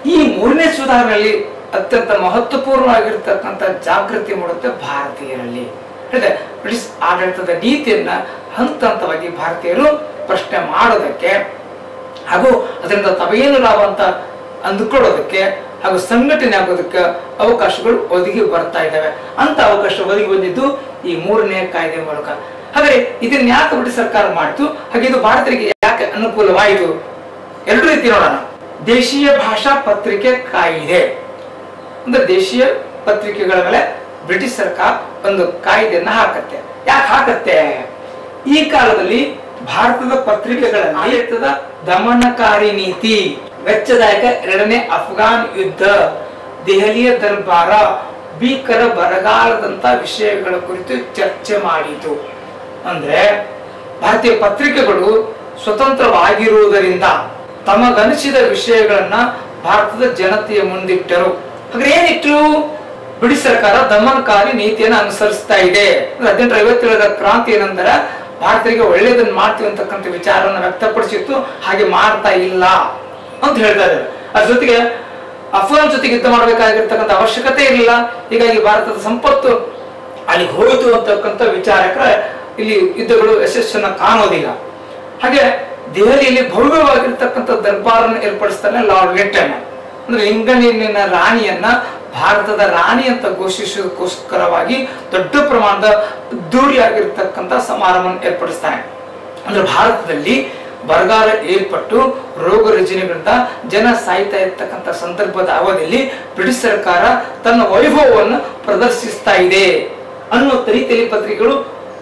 Speaker 1: ಈ ಮೂರನೇ ಸುಧಾರಣೆಯಲ್ಲಿ ಅತ್ಯಂತ ಮಹತ್ವಪೂರ್ಣವಾಗಿರ್ತಕ್ಕಂಥ ಜಾಗೃತಿ ಮೂಡುತ್ತೆ ಭಾರತೀಯರಲ್ಲಿ ಹೇಳಿದೆ ಬ್ರಿಟಿಷ್ ಆಡಳಿತದ ನೀತಿಯನ್ನ ಹಂತ ಹಂತವಾಗಿ ಭಾರತೀಯರು ಪ್ರಶ್ನೆ ಮಾಡೋದಕ್ಕೆ ಹಾಗೂ ಅದರಿಂದ ತವೇನು ಲಾಭ ಅಂತ ಅಂದುಕೊಳ್ಳೋದಕ್ಕೆ ಹಾಗೂ ಸಂಘಟನೆ ಆಗೋದಕ್ಕೆ ಅವಕಾಶಗಳು ಒದಗಿ ಬರ್ತಾ ಇದ್ದಾವೆ ಅಂತ ಅವಕಾಶ ಒದಗಿ ಬಂದಿದ್ದು ಈ ಮೂರನೇ ಕಾಯ್ದೆ ಮೂಲಕ ಹಾಗಾದ್ರೆ ಇದನ್ನ ಯಾಕೆ ಬ್ರಿಟಿಷ್ ಸರ್ಕಾರ ಮಾಡಿತು ಹಾಗೆ ಇದು ಭಾರತೀಯರಿಗೆ ಯಾಕೆ ಅನುಕೂಲವಾಯಿತು ಎರಡು ರೀತಿ ನೋಡೋಣ ದೇಶೀಯ ಭಾಷಾ ಪತ್ರಿಕೆ ಕಾಯಿದೆ ಅಂದ್ರೆ ದೇಶೀಯ ಪತ್ರಿಕೆಗಳ ಮೇಲೆ ಬ್ರಿಟಿಷ್ ಸರ್ಕಾರ ಒಂದು ಕಾಯ್ದೆಯನ್ನ ಹಾಕತ್ತೆ ಯಾಕೆ ಹಾಕತ್ತೆ ಈ ಕಾಲದಲ್ಲಿ ಭಾರತದ ಪತ್ರಿಕೆಗಳಲ್ಲಿ ಆಡಳಿತದ ದಮನಕಾರಿ ನೀತಿ ವೆಚ್ಚದಾಯಕ ಎರಡನೇ ಅಫ್ಘಾನ್ ಯುದ್ಧ ದೆಹಲಿಯ ದರ್ಬಾರ ಭೀಕರ ಬರಗಾಲದಂತ ವಿಷಯಗಳ ಕುರಿತು ಚರ್ಚೆ ಮಾಡಿತು ಅಂದ್ರೆ ಭಾರತೀಯ ಪತ್ರಿಕೆಗಳು ಸ್ವತಂತ್ರವಾಗಿರುವುದರಿಂದ ತಮಗನಿಸಿದ ವಿಷಯಗಳನ್ನ ಭಾರತದ ಜನತೆಯ ಮುಂದಿಟ್ಟರು ಹಾಗಾದ್ರೆ ಏನಿಟ್ರು ಬ್ರಿಟಿಷ್ ಸರ್ಕಾರ ದಮನಕಾರಿ ನೀತಿಯನ್ನು ಅನುಸರಿಸ್ತಾ ಇದೆ ಅಂದ್ರೆ ಹದಿನೆಂಟು ಐವತ್ತೇಳರ ಕ್ರಾಂತಿಯ ನಂತರ ಭಾರತೀಯರಿಗೆ ಒಳ್ಳೇದನ್ನ ಮಾಡ್ತೀವಿ ಅಂತಕ್ಕಂಥ ವಿಚಾರವನ್ನು ವ್ಯಕ್ತಪಡಿಸಿತ್ತು ಹಾಗೆ ಮಾಡ್ತಾ ಇಲ್ಲ ಅಂತ ಹೇಳ್ತಾ ಇದ್ದಾರೆ ಅದ್ರ ಜೊತೆಗೆ ಅಫ್ಘಾನ್ ಜೊತೆಗೆ ಯುದ್ಧ ಮಾಡಬೇಕಾಗಿರ್ತಕ್ಕಂಥ ಅವಶ್ಯಕತೆ ಇರಲಿಲ್ಲ ಹೀಗಾಗಿ ಭಾರತದ ಸಂಪತ್ತು ಅಲ್ಲಿಗೆ ಹೋಯಿತು ಅಂತಕ್ಕಂಥ ವಿಚಾರಕ ಇಲ್ಲಿ ಯುದ್ಧಗಳು ಯಶಸ್ಸನ್ನ ಕಾಣೋದಿಲ್ಲ ಹಾಗೆ ದೆಹಲಿಯಲ್ಲಿ ಭವ್ಯವಾಗಿರ್ತಕ್ಕಂಥ ದರ್ಬಾರನ್ನು ಏರ್ಪಡಿಸ್ತಾನೆ ಲಾರ್ಡ್ ಲಿಟ್ಟನ್ ಅಂದ್ರೆ ಇಂಗ್ಲೆಂಡಿನ ರಾಣಿಯನ್ನ ಭಾರತದ ರಾಣಿ ಅಂತ ಘೋಷಿಸೋದಕ್ಕೋಸ್ಕರವಾಗಿ ದೊಡ್ಡ ಪ್ರಮಾಣದ ಅದ್ದೂರಿಯಾಗಿರ್ತಕ್ಕಂಥ ಸಮಾರಂಭವನ್ನು ಏರ್ಪಡಿಸ್ತಾನೆ ಅಂದ್ರೆ ಭಾರತದಲ್ಲಿ ಬರಗಾಲ ಏರ್ಪಟ್ಟು ರೋಗ ರುಜಿನಗಳಿಂದ ಜನ ಸಾಯ್ತಾ ಇರ್ತಕ್ಕಂಥ ಸಂದರ್ಭದ ಅವಧಿಯಲ್ಲಿ ಬ್ರಿಟಿಷ್ ಸರ್ಕಾರ ತನ್ನ ವೈಭವವನ್ನು ಪ್ರದರ್ಶಿಸ್ತಾ ಇದೆ ಅನ್ನೋ ರೀತಿಯಲ್ಲಿ ಪತ್ರಿಕೆಗಳು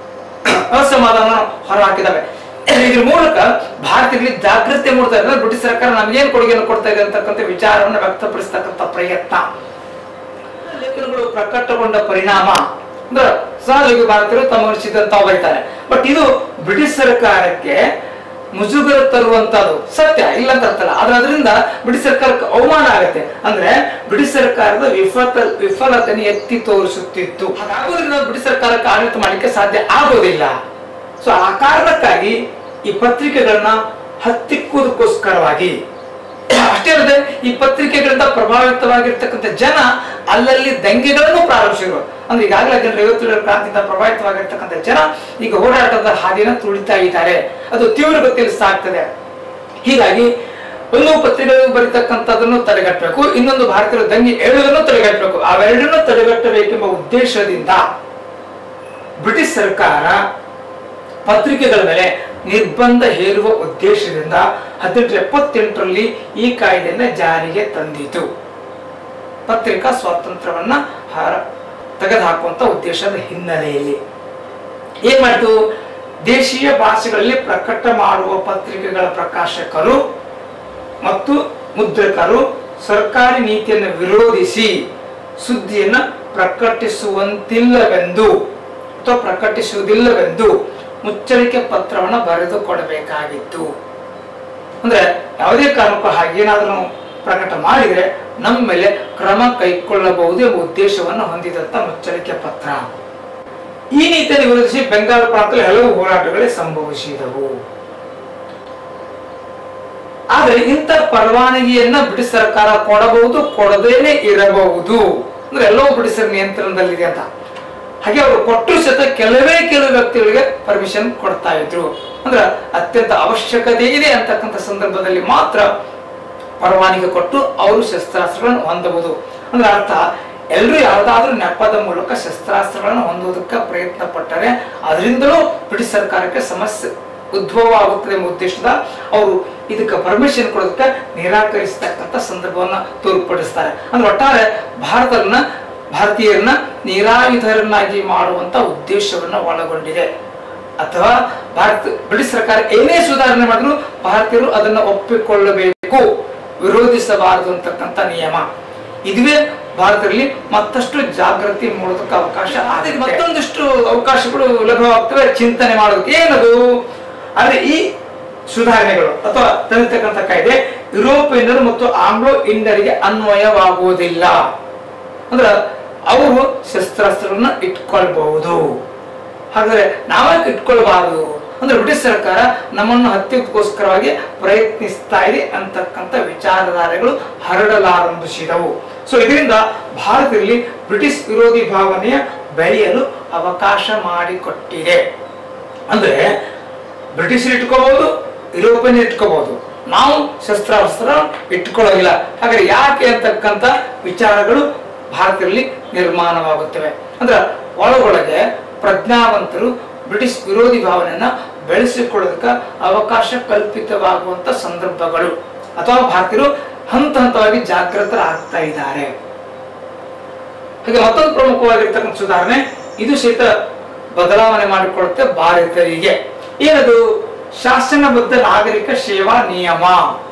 Speaker 1: ಅಸಮಾಧಾನ ಹೊರಹಾಕಿದಾವೆ ಇದ್ರ ಮೂಲಕ ಭಾರತೀಯರಲ್ಲಿ ಜಾಗೃತಿ ಮೂಡ್ತಾ ಇದ್ದಾರೆ ಬ್ರಿಟಿಷ್ ಸರ್ಕಾರ ನಮಗೇನು ಕೊಡುಗೆಯನ್ನು ಕೊಡ್ತಾ ಇದೆ ಅಂತಕ್ಕಂಥ ವಿಚಾರವನ್ನು ವ್ಯಕ್ತಪಡಿಸ್ತಕ್ಕಂಥ ಪ್ರಯತ್ನ ಲೇಖನಗಳು ಪ್ರಕಟಗೊಂಡ ಪರಿಣಾಮ ಅಂದ್ರೆ ಸಹಜವಾಗಿ ಭಾರತೀಯರು ತಮಗನಿಸಿದಂತ ಬರೀತಾರೆ ಬಟ್ ಇದು ಬ್ರಿಟಿಷ್ ಸರ್ಕಾರಕ್ಕೆ ಮುಜುಗರ ತರುವಂತದ್ದು ಸತ್ಯ ಇಲ್ಲ ಅಂತ ಅರ್ಥಲ್ಲ ಆದ್ರೆ ಅದರಿಂದ ಬ್ರಿಟಿಷ್ ಸರ್ಕಾರಕ್ಕೆ ಅವಮಾನ ಆಗುತ್ತೆ ಅಂದ್ರೆ ಬ್ರಿಟಿಷ್ ಸರ್ಕಾರದ ವಿಫಲ ವಿಫಲತೆಯನ್ನು ಎತ್ತಿ ತೋರಿಸುತ್ತಿತ್ತು ಹಾಗಾಗೋದ್ರಿಂದ ಬ್ರಿಟಿಷ್ ಸರ್ಕಾರಕ್ಕೆ ಆಡಳಿತ ಮಾಡಲಿಕ್ಕೆ ಸಾಧ್ಯ ಆಗೋದಿಲ್ಲ ಸೊ ಆ ಕಾರಣಕ್ಕಾಗಿ ಈ ಪತ್ರಿಕೆಗಳನ್ನ ಹತ್ತಿಕ್ಕುವುದಕ್ಕೋಸ್ಕರವಾಗಿ ಅಷ್ಟೇ ಅಲ್ಲದೆ ಈ ಪತ್ರಿಕೆಗಳಿಂದ ಪ್ರಭಾವಿತವಾಗಿರ್ತಕ್ಕಂಥ ಜನ ಅಲ್ಲಲ್ಲಿ ದಂಗೆಗಳನ್ನು ಪ್ರಾರಂಭಿಸಿದ್ರು ಅಂದ್ರೆ ಈಗಾಗಲೇ ಜನರು ಐವತ್ತೇಳರ ಕ್ರಾಂತಿಯಿಂದ ಪ್ರಭಾವಿತವಾಗಿರ್ತಕ್ಕಂಥ ಜನ ಈಗ ಹೋರಾಟದ ಹಾದಿಯನ್ನು ತುಳಿತಾ ಇದ್ದಾರೆ ಅದು ತೀವ್ರ ಗತಿಯಲ್ಲಿ ಸಾಗ್ತದೆ ಹೀಗಾಗಿ ಒಂದು ಪತ್ರಿಕೆಗಳು ಬರೀತಕ್ಕಂಥದ್ದನ್ನು ತಡೆಗಟ್ಟಬೇಕು ಇನ್ನೊಂದು ಭಾರತೀಯರು ದಂಗೆ ಏಳುವುದನ್ನು ತಡೆಗಟ್ಟಬೇಕು ಅವೆರಡನ್ನು ತಡೆಗಟ್ಟಬೇಕೆಂಬ ಉದ್ದೇಶದಿಂದ ಬ್ರಿಟಿಷ್ ಸರ್ಕಾರ ಪತ್ರಿಕೆಗಳ ಮೇಲೆ ನಿರ್ಬಂಧ ಹೇರುವ ಉದ್ದೇಶದಿಂದ ಹದಿನೆಂಟು ಎಪ್ಪತ್ತೆಂಟರಲ್ಲಿ ಈ ಕಾಯ್ದೆಯನ್ನ ಜಾರಿಗೆ ತಂದಿತು ಪತ್ರಿಕಾ ಸ್ವಾತಂತ್ರ್ಯವನ್ನ ಹಾರ ತೆಗೆದುಹಾಕುವಂತ ಉದ್ದೇಶದ ಹಿನ್ನೆಲೆಯಲ್ಲಿ ಏನ್ ಮಾಡಿತು ದೇಶೀಯ ಭಾಷೆಗಳಲ್ಲಿ ಪ್ರಕಟ ಮಾಡುವ ಪತ್ರಿಕೆಗಳ ಪ್ರಕಾಶಕರು ಮತ್ತು ಮುದ್ರಕರು ಸರ್ಕಾರಿ ನೀತಿಯನ್ನು ವಿರೋಧಿಸಿ ಸುದ್ದಿಯನ್ನು ಪ್ರಕಟಿಸುವಂತಿಲ್ಲವೆಂದು ಅಥವಾ ಪ್ರಕಟಿಸುವುದಿಲ್ಲವೆಂದು ಮುಚ್ಚಳಿಕೆ ಪತ್ರವನ್ನು ಬರೆದು ಕೊಡಬೇಕಾಗಿತ್ತು ಅಂದ್ರೆ ಯಾವುದೇ ಕಾರಣಕ್ಕೂ ಹಾಗೇನಾದ್ರೂ ನಾವು ಪ್ರಕಟ ಮಾಡಿದ್ರೆ ನಮ್ಮ ಮೇಲೆ ಕ್ರಮ ಕೈಗೊಳ್ಳಬಹುದು ಎಂಬ ಉದ್ದೇಶವನ್ನು ಹೊಂದಿದಂತ ಮುಚ್ಚಳಿಕೆ ಪತ್ರ ಈ ನೀತಿಯನ್ನು ವಿರೋಧಿಸಿ ಬೆಂಗಾಲ್ ಪ್ರಾಂತದಲ್ಲಿ ಹಲವು ಹೋರಾಟಗಳೇ ಸಂಭವಿಸಿದವು ಆದ್ರೆ ಇಂಥ ಪರವಾನಗಿಯನ್ನ ಬ್ರಿಟಿಷ್ ಸರ್ಕಾರ ಕೊಡಬಹುದು ಕೊಡದೇನೆ ಇರಬಹುದು ಅಂದ್ರೆ ಎಲ್ಲವೂ ಬ್ರಿಟಿಷರ ನಿಯಂತ್ರಣದಲ್ಲಿದೆ ಅಂತ ಹಾಗೆ ಅವರು ಕೊಟ್ಟರು ಸಹಿತ ಕೆಲವೇ ಕೆಲವು ವ್ಯಕ್ತಿಗಳಿಗೆ ಪರ್ಮಿಷನ್ ಕೊಡ್ತಾ ಇದ್ರು ಅಂದ್ರೆ ಅತ್ಯಂತ ಅವಶ್ಯಕತೆ ಇದೆ ಅಂತಕ್ಕಂಥ ಸಂದರ್ಭದಲ್ಲಿ ಮಾತ್ರ ಪರವಾನಗಿ ಕೊಟ್ಟು ಅವರು ಶಸ್ತ್ರಾಸ್ತ್ರಗಳನ್ನು ಹೊಂದಬಹುದು ಅಂದ್ರೆ ಅರ್ಥ ಎಲ್ಲರೂ ಯಾವುದಾದ್ರೂ ನೆಪದ ಮೂಲಕ ಶಸ್ತ್ರಾಸ್ತ್ರಗಳನ್ನು ಹೊಂದುವುದಕ್ಕೆ ಪ್ರಯತ್ನ ಪಟ್ಟರೆ ಅದರಿಂದಲೂ ಬ್ರಿಟಿಷ್ ಸರ್ಕಾರಕ್ಕೆ ಸಮಸ್ಯೆ ಉದ್ಭವ ಆಗುತ್ತದೆ ಎಂಬ ಉದ್ದೇಶದ ಅವರು ಇದಕ್ಕೆ ಪರ್ಮಿಷನ್ ಕೊಡೋದಕ್ಕೆ ನಿರಾಕರಿಸತಕ್ಕಂಥ ಸಂದರ್ಭವನ್ನ ತೋರ್ಪಡಿಸ್ತಾರೆ ಅಂದ್ರೆ ಒಟ್ಟಾರೆ ಭಾರತವನ್ನ ಭಾರತೀಯರನ್ನ ನಿರಾಯುಧರನ್ನಾಗಿ ಮಾಡುವಂತ ಉದ್ದೇಶವನ್ನ ಒಳಗೊಂಡಿದೆ ಅಥವಾ ಭಾರತ ಬ್ರಿಟಿಷ್ ಸರ್ಕಾರ ಏನೇ ಸುಧಾರಣೆ ಮಾಡಿದ್ರು ಭಾರತೀಯರು ಅದನ್ನ ಒಪ್ಪಿಕೊಳ್ಳಬೇಕು ವಿರೋಧಿಸಬಾರದು ಅಂತಕ್ಕಂಥ ನಿಯಮ ಇದುವೇ ಭಾರತದಲ್ಲಿ ಮತ್ತಷ್ಟು ಜಾಗೃತಿ ಮೂಡೋದಕ್ಕೆ ಅವಕಾಶ ಆಗಿದೆ ಮತ್ತೊಂದಿಷ್ಟು ಅವಕಾಶಗಳು ಲಭ್ಯವಾಗ್ತವೆ ಚಿಂತನೆ ಮಾಡೋದಕ್ಕೆ ಏನದು ಆದ್ರೆ ಈ ಸುಧಾರಣೆಗಳು ಅಥವಾ ತಂದಿರ್ತಕ್ಕಂಥ ಕಾಯ್ದೆ ಯುರೋಪಿಯನ್ನರು ಮತ್ತು ಆಂಗ್ಲೋ ಇಂಡಿಯರಿಗೆ ಅನ್ವಯವಾಗುವುದಿಲ್ಲ ಅಂದ್ರೆ ಅವರು ಶಸ್ತ್ರಾಸ್ತ್ರಗಳನ್ನ ಇಟ್ಕೊಳ್ಬಹುದು ಹಾಗಾದ್ರೆ ನಾವ್ಯಾಕೆ ಇಟ್ಕೊಳ್ಬಾರದು ಅಂದ್ರೆ ಬ್ರಿಟಿಷ್ ಸರ್ಕಾರ ನಮ್ಮನ್ನು ಹತ್ಯೆಗೋಸ್ಕರವಾಗಿ ಪ್ರಯತ್ನಿಸ್ತಾ ಇದೆ ಅಂತಕ್ಕಂಥ ವಿಚಾರಧಾರೆಗಳು ಹರಡಲಾರಂಭಿಸಿದವು ಸೊ ಇದರಿಂದ ಭಾರತದಲ್ಲಿ ಬ್ರಿಟಿಷ್ ವಿರೋಧಿ ಭಾವನೆಯ ಬೆಳೆಯಲು ಅವಕಾಶ ಮಾಡಿಕೊಟ್ಟಿದೆ ಅಂದ್ರೆ ಬ್ರಿಟಿಷರು ಇಟ್ಕೋಬಹುದು ಯುರೋಪಿಯನ್ ಇಟ್ಕೋಬಹುದು ನಾವು ಶಸ್ತ್ರಾಸ್ತ್ರ ಇಟ್ಕೊಳ್ಳೋದಿಲ್ಲ ಹಾಗಾದ್ರೆ ಯಾಕೆ ಅಂತಕ್ಕಂಥ ವಿಚಾರಗಳು ಭಾರತದಲ್ಲಿ ನಿರ್ಮಾಣವಾಗುತ್ತವೆ ಅಂದ್ರೆ ಒಳಗೊಳಗೆ ಪ್ರಜ್ಞಾವಂತರು ಬ್ರಿಟಿಷ್ ವಿರೋಧಿ ಭಾವನೆಯನ್ನ ಬೆಳೆಸಿಕೊಳ್ಳೋದಕ್ಕೆ ಅವಕಾಶ ಕಲ್ಪಿತವಾಗುವಂತ ಸಂದರ್ಭಗಳು ಅಥವಾ ಭಾರತೀಯರು ಹಂತ ಹಂತವಾಗಿ ಜಾಗೃತರಾಗ್ತಾ ಇದ್ದಾರೆ ಹಾಗೆ ಮತ್ತೊಂದು ಪ್ರಮುಖವಾಗಿರ್ತಕ್ಕಂಥ ಸುಧಾರಣೆ ಇದು ಸಹಿತ ಬದಲಾವಣೆ ಮಾಡಿಕೊಳ್ಳುತ್ತೆ ಭಾರತೀಯರಿಗೆ ಏನದು ಶಾಸನಬದ್ಧ ನಾಗರಿಕ ಸೇವಾ ನಿಯಮ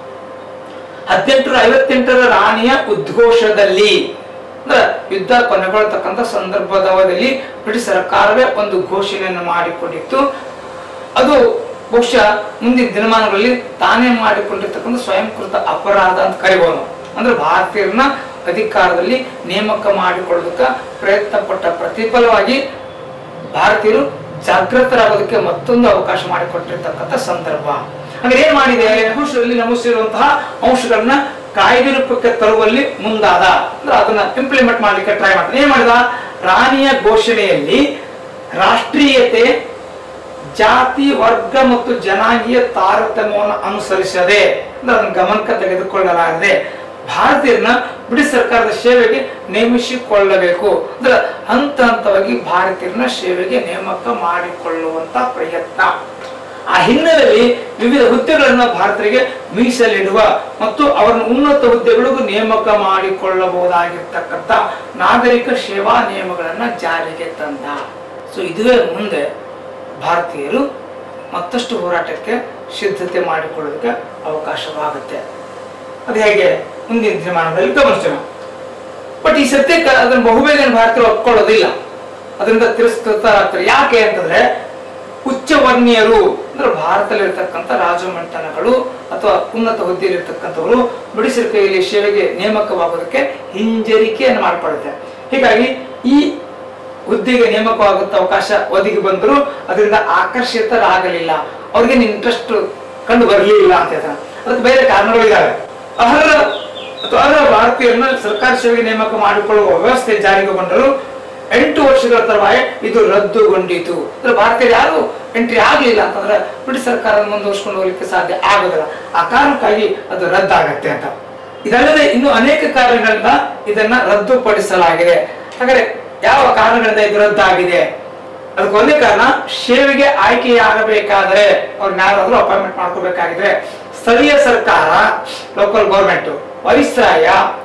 Speaker 1: ಹದಿನೆಂಟುನೂರ ಐವತ್ತೆಂಟರ ರಾಣಿಯ ಉದ್ಘೋಷದಲ್ಲಿ ಅಂದ್ರೆ ಯುದ್ಧ ಕೊನೆಗೊಳ್ಳತಕ್ಕಂಥ ಸಂದರ್ಭದ ಅವಧಿಯಲ್ಲಿ ಬ್ರಿಟಿಷ್ ಸರ್ಕಾರವೇ ಒಂದು ಘೋಷಣೆಯನ್ನು ಮಾಡಿಕೊಂಡಿತ್ತು ಅದು ಬಹುಶಃ ಮುಂದಿನ ದಿನಮಾನಗಳಲ್ಲಿ ತಾನೇ ಮಾಡಿಕೊಂಡಿರ್ತಕ್ಕಂಥ ಸ್ವಯಂಕೃತ ಅಪರಾಧ ಅಂತ ಕರಿಬೋದು ಅಂದ್ರೆ ಭಾರತೀಯರನ್ನ ಅಧಿಕಾರದಲ್ಲಿ ನೇಮಕ ಮಾಡಿಕೊಳ್ಳೋದಕ್ಕೆ ಪ್ರಯತ್ನ ಪಟ್ಟ ಪ್ರತಿಫಲವಾಗಿ ಭಾರತೀಯರು ಜಾಗೃತರಾಗೋದಕ್ಕೆ ಮತ್ತೊಂದು ಅವಕಾಶ ಮಾಡಿಕೊಟ್ಟಿರ್ತಕ್ಕಂಥ ಸಂದರ್ಭ ಹಾಗೆ ಏನ್ ಮಾಡಿದೆ ಅಂಶದಲ್ಲಿ ನಮೂಸಿರುವಂತಹ ಅಂಶಗಳನ್ನ ಕಾಯ್ದೆ ರೂಪಕ್ಕೆ ತರುವಲ್ಲಿ ಮುಂದಾದ ಅಂದ್ರೆ ಅದನ್ನ ಇಂಪ್ಲಿಮೆಂಟ್ ಮಾಡ್ಲಿಕ್ಕೆ ಟ್ರೈ ಮಾಡ್ತಾನೆ ಏನ್ ಮಾಡಿದ ರಾಣಿಯ ಘೋಷಣೆಯಲ್ಲಿ ರಾಷ್ಟ್ರೀಯತೆ ಜಾತಿ ವರ್ಗ ಮತ್ತು ಜನಾಂಗೀಯ ತಾರತಮ್ಯವನ್ನು ಅನುಸರಿಸದೆ ಅಂದ್ರೆ ಅದನ್ನು ಗಮನಕ್ಕೆ ತೆಗೆದುಕೊಳ್ಳಲಾಗದೆ ಭಾರತೀಯರನ್ನ ಬ್ರಿಟಿಷ್ ಸರ್ಕಾರದ ಸೇವೆಗೆ ನೇಮಿಸಿಕೊಳ್ಳಬೇಕು ಅಂದ್ರೆ ಹಂತ ಹಂತವಾಗಿ ಭಾರತೀಯರನ್ನ ಸೇವೆಗೆ ನೇಮಕ ಮಾಡಿಕೊಳ್ಳುವಂತ ಪ್ರಯತ್ನ ಆ ಹಿನ್ನೆಲೆಯಲ್ಲಿ ವಿವಿಧ ಹುದ್ದೆಗಳನ್ನು ಭಾರತರಿಗೆ ಮೀಸಲಿಡುವ ಮತ್ತು ಅವರನ್ನು ಉನ್ನತ ಹುದ್ದೆಗಳಿಗೂ ನೇಮಕ ಮಾಡಿಕೊಳ್ಳಬಹುದಾಗಿರ್ತಕ್ಕಂಥ ನಾಗರಿಕ ಸೇವಾ ನಿಯಮಗಳನ್ನ ಜಾರಿಗೆ ತಂದ ಸೊ ಇದುವೇ ಮುಂದೆ ಭಾರತೀಯರು ಮತ್ತಷ್ಟು ಹೋರಾಟಕ್ಕೆ ಸಿದ್ಧತೆ ಮಾಡಿಕೊಳ್ಳೋದಕ್ಕೆ ಅವಕಾಶವಾಗುತ್ತೆ ಅದು ಹೇಗೆ ಮುಂದಿನ ದಿನಮಾನಗಳಲ್ಲಿ ಗಮನಿಸೋಣ ಬಟ್ ಈ ಸತ್ಯಕ್ಕೆ ಅದನ್ನು ಬಹುಬೇಗ ಭಾರತೀಯರು ಒಪ್ಕೊಳ್ಳೋದಿಲ್ಲ ಅದರಿಂದ ತಿರಸ್ಕೃತರಾಗ್ತಾರೆ ಯಾಕೆ ಅಂತಂದ್ರೆ ಉಚ್ಚ ವರ್ಣೀಯರು ಅಂದ್ರೆ ಭಾರತದಲ್ಲಿರ್ತಕ್ಕಂಥ ರಾಜಮನೆತನಗಳು ಅಥವಾ ಉನ್ನತ ಹುದ್ದೆಯಲ್ಲಿರ್ತಕ್ಕಂಥವರು ಬ್ರಿಟಿಷರ ಕೈಯಲ್ಲಿ ಸೇವೆಗೆ ನೇಮಕವಾಗೋದಕ್ಕೆ ಹಿಂಜರಿಕೆಯನ್ನು ಮಾಡಿಕೊಳ್ಳುತ್ತೆ ಹೀಗಾಗಿ ಈ ಹುದ್ದೆಗೆ ನೇಮಕವಾಗುತ್ತ ಅವಕಾಶ ಒದಗಿ ಬಂದರೂ ಅದರಿಂದ ಆಕರ್ಷಿತರಾಗಲಿಲ್ಲ ಅವ್ರಿಗೆ ಇಂಟ್ರೆಸ್ಟ್ ಕಂಡು ಬರಲಿಲ್ಲ ಅಂತ ಹೇಳ್ತಾರೆ ಅದಕ್ಕೆ ಬೇರೆ ಕಾರಣಗಳಿದ್ದಾವೆ ಅರ್ಹ ಅಥವಾ ಅರ್ಹ ಭಾರತೀಯರನ್ನ ಸರ್ಕಾರಿ ಸೇವೆಗೆ ನೇಮಕ ಮಾಡಿಕೊಳ್ಳುವ ವ್ಯವಸ್ಥೆ ಜಾರಿಗೆ ಬಂದರೂ ಎಂಟು ವರ್ಷಗಳ ತರುವಾಯ ಇದು ರದ್ದುಗೊಂಡಿತು ಅಂದ್ರೆ ಭಾರತೀಯರು ಯಾರು ಎಂಟ್ರಿ ಆಗಲಿಲ್ಲ ಅಂತಂದ್ರೆ ಬ್ರಿಟಿಷ್ ಸರ್ಕಾರ ಮುಂದುವರ್ಸ್ಕೊಂಡು ಹೋಗ್ಲಿಕ್ಕೆ ಸಾಧ್ಯ ಆಗೋದಿಲ್ಲ ಆ ಕಾರಣಕ್ಕಾಗಿ ಅದು ರದ್ದಾಗತ್ತೆ ಅಂತ ಇದಲ್ಲದೆ ಇನ್ನು ಅನೇಕ ಕಾರಣಗಳಿಂದ ಇದನ್ನ ರದ್ದುಪಡಿಸಲಾಗಿದೆ ಹಾಗಾದ್ರೆ ಯಾವ ಕಾರಣಗಳಿಂದ ಇದು ರದ್ದಾಗಿದೆ ಅದಕ್ಕೆ ಒಂದೇ ಕಾರಣ ಸೇವೆಗೆ ಆಯ್ಕೆಯಾಗಬೇಕಾದರೆ ಅವ್ರನ್ನ ಯಾರಾದ್ರೂ ಅಪಾಯಿಂಟ್ಮೆಂಟ್ ಮಾಡ್ಕೋಬೇಕಾಗಿದ್ರೆ ಸ್ಥಳೀಯ ಸರ್ಕಾರ ಲೋಕಲ್ ಗೌರ್ಮೆಂಟ್ ವೈಸ್ರಾಯ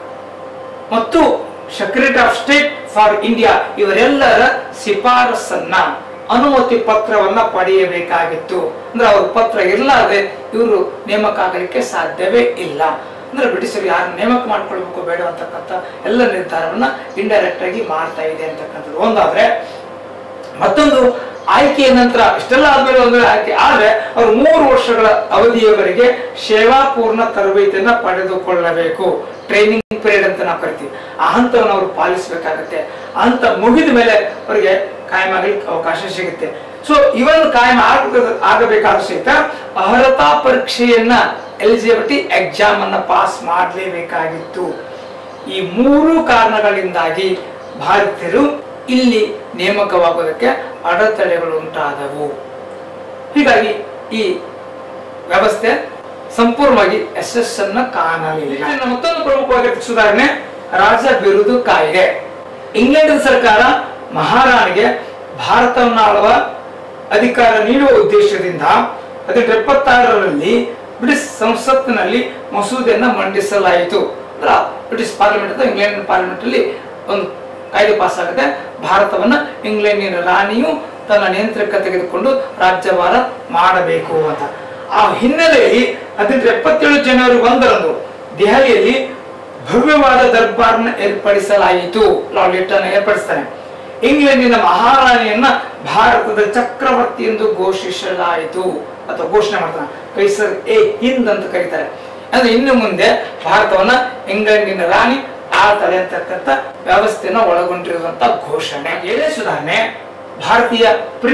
Speaker 1: ಮತ್ತು secretary of state for India ಇವರೆಲ್ಲರ ಶಿಫಾರಸನ್ನ ಅನುಮತಿ ಪತ್ರವನ್ನ ಪಡೆಯಬೇಕಾಗಿತ್ತು ಅಂದ್ರೆ ಅವ್ರ ಪತ್ರ ಇರ್ಲಾರ್ದೆ ಇವರು ನೇಮಕ ಆಗಲಿಕ್ಕೆ ಸಾಧ್ಯವೇ ಇಲ್ಲ ಅಂದ್ರೆ ಬ್ರಿಟಿಷರು ಯಾರು ನೇಮಕ ಮಾಡ್ಕೊಳ್ಬೇಕು ಬೇಡ ಅಂತಕ್ಕಂಥ ಎಲ್ಲ ನಿರ್ಧಾರವನ್ನ ಇಂಡೈರೆಕ್ಟ್ ಆಗಿ ಮಾಡ್ತಾ ಇದೆ ಅಂತಕ್ಕಂಥದ್ದು ಒಂದಾದ್ರೆ ಮತ್ತೊಂದು ಆಯ್ಕೆಯ ನಂತರ ಇಷ್ಟೆಲ್ಲ ಆದ್ಮೇಲೆ ಒಂದು ವೇಳೆ ಆಯ್ಕೆ ಆದ್ರೆ ಅವರು ಮೂರು ವರ್ಷಗಳ ಅವಧಿಯವರೆಗೆ ಸೇವಾಪೂರ್ಣ ತರಬೇತಿಯನ್ನ ಪಡೆದುಕೊಳ್ಳಬೇಕು ಟ್ರೈನಿಂಗ್ ಪೀರಿಯಡ್ ಅಂತ ನಾವು ಕರಿತೀವಿ ಆ ಹಂತವನ್ನು ಅವರು ಪಾಲಿಸಬೇಕಾಗತ್ತೆ ಆ ಹಂತ ಮುಗಿದ ಮೇಲೆ ಅವರಿಗೆ ಕಾಯಂ ಆಗ್ಲಿಕ್ಕೆ ಅವಕಾಶ ಸಿಗುತ್ತೆ ಸೊ ಇವನ್ ಕಾಯಂ ಆಗ ಆಗಬೇಕಾದ್ರೂ ಸಹಿತ ಅರ್ಹತಾ ಪರೀಕ್ಷೆಯನ್ನ ಎಲಿಜಿಬಿಲಿಟಿ ಎಕ್ಸಾಮ್ ಅನ್ನ ಪಾಸ್ ಮಾಡಲೇಬೇಕಾಗಿತ್ತು ಈ ಮೂರು ಕಾರಣಗಳಿಂದಾಗಿ ಭಾರತೀಯರು ಇಲ್ಲಿ ನೇಮಕವಾಗೋದಕ್ಕೆ ಅಡೆತಡೆಗಳು ಉಂಟಾದವು ಹೀಗಾಗಿ ಈ ವ್ಯವಸ್ಥೆ ಸಂಪೂರ್ಣವಾಗಿ ಯಶಸ್ಸನ್ನ ಕಾಣಲಿಲ್ಲ ಇನ್ನು ಮತ್ತೊಂದು ಪ್ರಮುಖವಾಗಿ ಸುಧಾರಣೆ ರಾಜ ಬಿರುದು ಕಾಯ್ದೆ ಇಂಗ್ಲೆಂಡ್ ಸರ್ಕಾರ ಮಹಾರಾಣಿಗೆ ಭಾರತವನ್ನು ಆಳುವ ಅಧಿಕಾರ ನೀಡುವ ಉದ್ದೇಶದಿಂದ ಹದಿನೆಂಟು ಎಪ್ಪತ್ತಾರರಲ್ಲಿ ಬ್ರಿಟಿಷ್ ಸಂಸತ್ತಿನಲ್ಲಿ ಮಸೂದೆಯನ್ನ ಮಂಡಿಸಲಾಯಿತು ಅಂದ್ರೆ ಬ್ರಿಟಿಷ್ ಪಾರ್ಲಿಮೆಂಟ್ ಅಥವಾ ಇಂಗ್ಲೆಂಡ್ ಪಾರ್ಲಿಮೆಂಟ್ ಅಲ್ಲಿ ಒಂದು ಕಾಯ್ದೆ ಪಾಸ್ ಆಗುತ್ತೆ ಭಾರತವನ್ನ ಇಂಗ್ಲೆಂಡಿನ ರಾಣಿಯು ತನ್ನ ನಿಯಂತ್ರಕ್ಕೆ ತೆಗೆದುಕೊಂಡು ರಾಜ್ಯಭಾರ ಮಾಡಬೇಕು ಅಂತ ಆ ಹಿನ್ನೆಲೆಯಲ್ಲಿ ಹದಿನೆಂಟು ಎಪ್ಪತ್ತೇಳು ಜನವರಿ ಒಂದರಂದು ದೆಹಲಿಯಲ್ಲಿ ಭವ್ಯವಾದ ದರ್ಬಾರ್ನ ಏರ್ಪಡಿಸಲಾಯಿತು ಲಾರ್ಡ್ ಲಿಟ್ಟನ್ ಏರ್ಪಡಿಸ್ತಾನೆ ಇಂಗ್ಲೆಂಡಿನ ಮಹಾರಾಣಿಯನ್ನ ಭಾರತದ ಚಕ್ರವರ್ತಿ ಎಂದು ಘೋಷಿಸಲಾಯಿತು ಅಥವಾ ಘೋಷಣೆ ಮಾಡ್ತಾನೆ ಕೈಸರ್ ಎ ಹಿಂದ್ ಅಂತ ಕರೀತಾರೆ ಅಂದ್ರೆ ಇನ್ನು ಮುಂದೆ ಭಾರತವನ್ನ ಇಂಗ್ಲೆಂಡಿನ ರಾಣಿ ಆಳ್ತಾಳೆ ಅಂತಕ್ಕಂಥ ವ್ಯವಸ್ಥೆನ ಒಳಗೊಂಡಿರುವಂತ ಘೋಷಣೆ ಏಳನೇ ಸುಧಾರಣೆ ಭಾರತೀಯ prince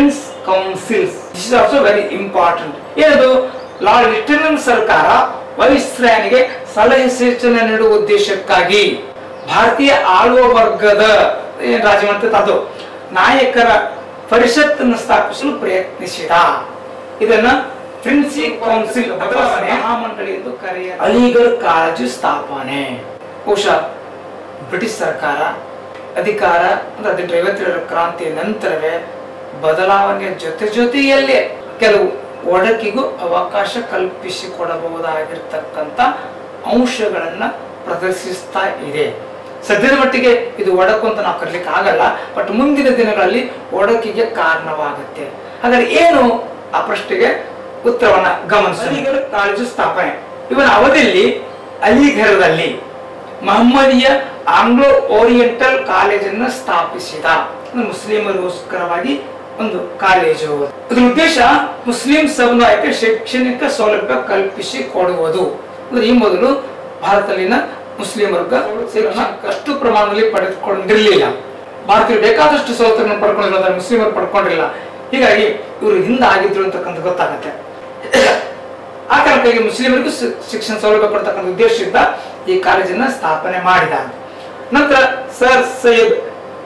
Speaker 1: councils this is also very important ಏನದು ಲಾರ್ಡ್ ಲಿಟರ್ನನ್ ಸರ್ಕಾರ ವೈಸ್ರಾಯನಿಗೆ ಸಲಹೆ ಸೂಚನೆ ನೀಡುವ ಉದ್ದೇಶಕ್ಕಾಗಿ ಭಾರತೀಯ ಆಳುವ ವರ್ಗದ ಏನ್ ರಾಜಮಂತ್ರಿ ಅದು ನಾಯಕರ ಪರಿಷತ್ತನ್ನು ಸ್ಥಾಪಿಸಲು ಪ್ರಯತ್ನಿಸಿದ ಇದನ್ನ ಪ್ರಿನ್ಸಿ ಕೌನ್ಸಿಲ್ ಬದಲಾವಣೆ ಮಹಾಮಂಡಳಿ ಎಂದು ಕರೆಯ ಅಲಿಗಢ್ ಕಾಳಜಿ ಸ್ಥಾಪನೆ ಬಹುಶಃ ಬ್ರಿಟಿಷ್ ಸರ್ಕಾರ ಅಧಿಕಾರ ಅಂದ್ರೆ ಹದಿನೆಂಟು ಐವತ್ತೇಳರ ಕ್ರಾಂತಿಯ ನಂತರವೇ ಬದಲಾವಣೆಯ ಜೊತೆ ಜೊತೆಯಲ್ಲೇ ಕೆಲವು ಒಡಕಿಗೂ ಅವಕಾಶ ಕಲ್ಪಿಸಿಕೊಡಬಹುದಾಗಿರ್ತಕ್ಕಂಥ ಅಂಶಗಳನ್ನ ಪ್ರದರ್ಶಿಸ್ತಾ ಇದೆ ಸದ್ಯದ ಮಟ್ಟಿಗೆ ಇದು ಒಡಕು ಅಂತ ನಾವು ಕರೀಲಿಕ್ಕೆ ಆಗಲ್ಲ ಬಟ್ ಮುಂದಿನ ದಿನಗಳಲ್ಲಿ ಒಡಕಿಗೆ ಕಾರಣವಾಗುತ್ತೆ ಹಾಗಾದ್ರೆ ಏನು ಆ ಪ್ರಶ್ನೆಗೆ ಉತ್ತರವನ್ನ ಗಮನಿಸ ಕಾಳಜಿ ಸ್ಥಾಪನೆ ಇವನ ಅವಧಿಯಲ್ಲಿ ಅಲಿಘರದಲ್ಲಿ ಮಹಮ್ಮದಿಯ ಆಂಗ್ಲೋ ಓರಿಯೆಂಟಲ್ ಕಾಲೇಜನ್ನು ಸ್ಥಾಪಿಸಿದ ಅಂದ್ರೆ ಮುಸ್ಲಿಮರಿಗೋಸ್ಕರವಾಗಿ ಒಂದು ಕಾಲೇಜು ಇದರ ಉದ್ದೇಶ ಮುಸ್ಲಿಂ ಸಮುದಾಯಕ್ಕೆ ಶೈಕ್ಷಣಿಕ ಸೌಲಭ್ಯ ಕಲ್ಪಿಸಿ ಕೊಡುವುದು ಅಂದ್ರೆ ಈ ಮೊದಲು ಭಾರತದಲ್ಲಿನ ಮುಸ್ಲಿಂ ವರ್ಗ ಶಿಕ್ಷಣ ಅಷ್ಟು ಪ್ರಮಾಣದಲ್ಲಿ ಪಡೆದುಕೊಂಡಿರಲಿಲ್ಲ ಭಾರತೀಯರು ಬೇಕಾದಷ್ಟು ಸವಲತ್ತುಗಳನ್ನು ಪಡ್ಕೊಂಡಿರೋದ್ರೆ ಮುಸ್ಲಿಮರು ಪಡ್ಕೊಂಡಿಲ್ಲ ಹೀಗಾಗಿ ಇವರು ಹಿಂದೆ ಆಗಿದ್ರು ಅಂತಕ್ಕಂಥ ಗೊತ್ತಾಗತ್ತೆ ಆ ಕಾರಣಕ್ಕಾಗಿ ಮುಸ್ಲಿಮರಿಗೂ ಶಿ- ಶಿಕ್ಷಣ ಸೌಲಭ್ಯ ಕೊಡ್ತಕ್ಕಂಥ ಉದ್ದೇಶದಿಂದ ಈ ಕಾಲೇಜನ್ನ ಸ್ಥಾಪನೆ ಮಾಡಿದ ನಂತರ ಸರ್ ಸೈಯದ್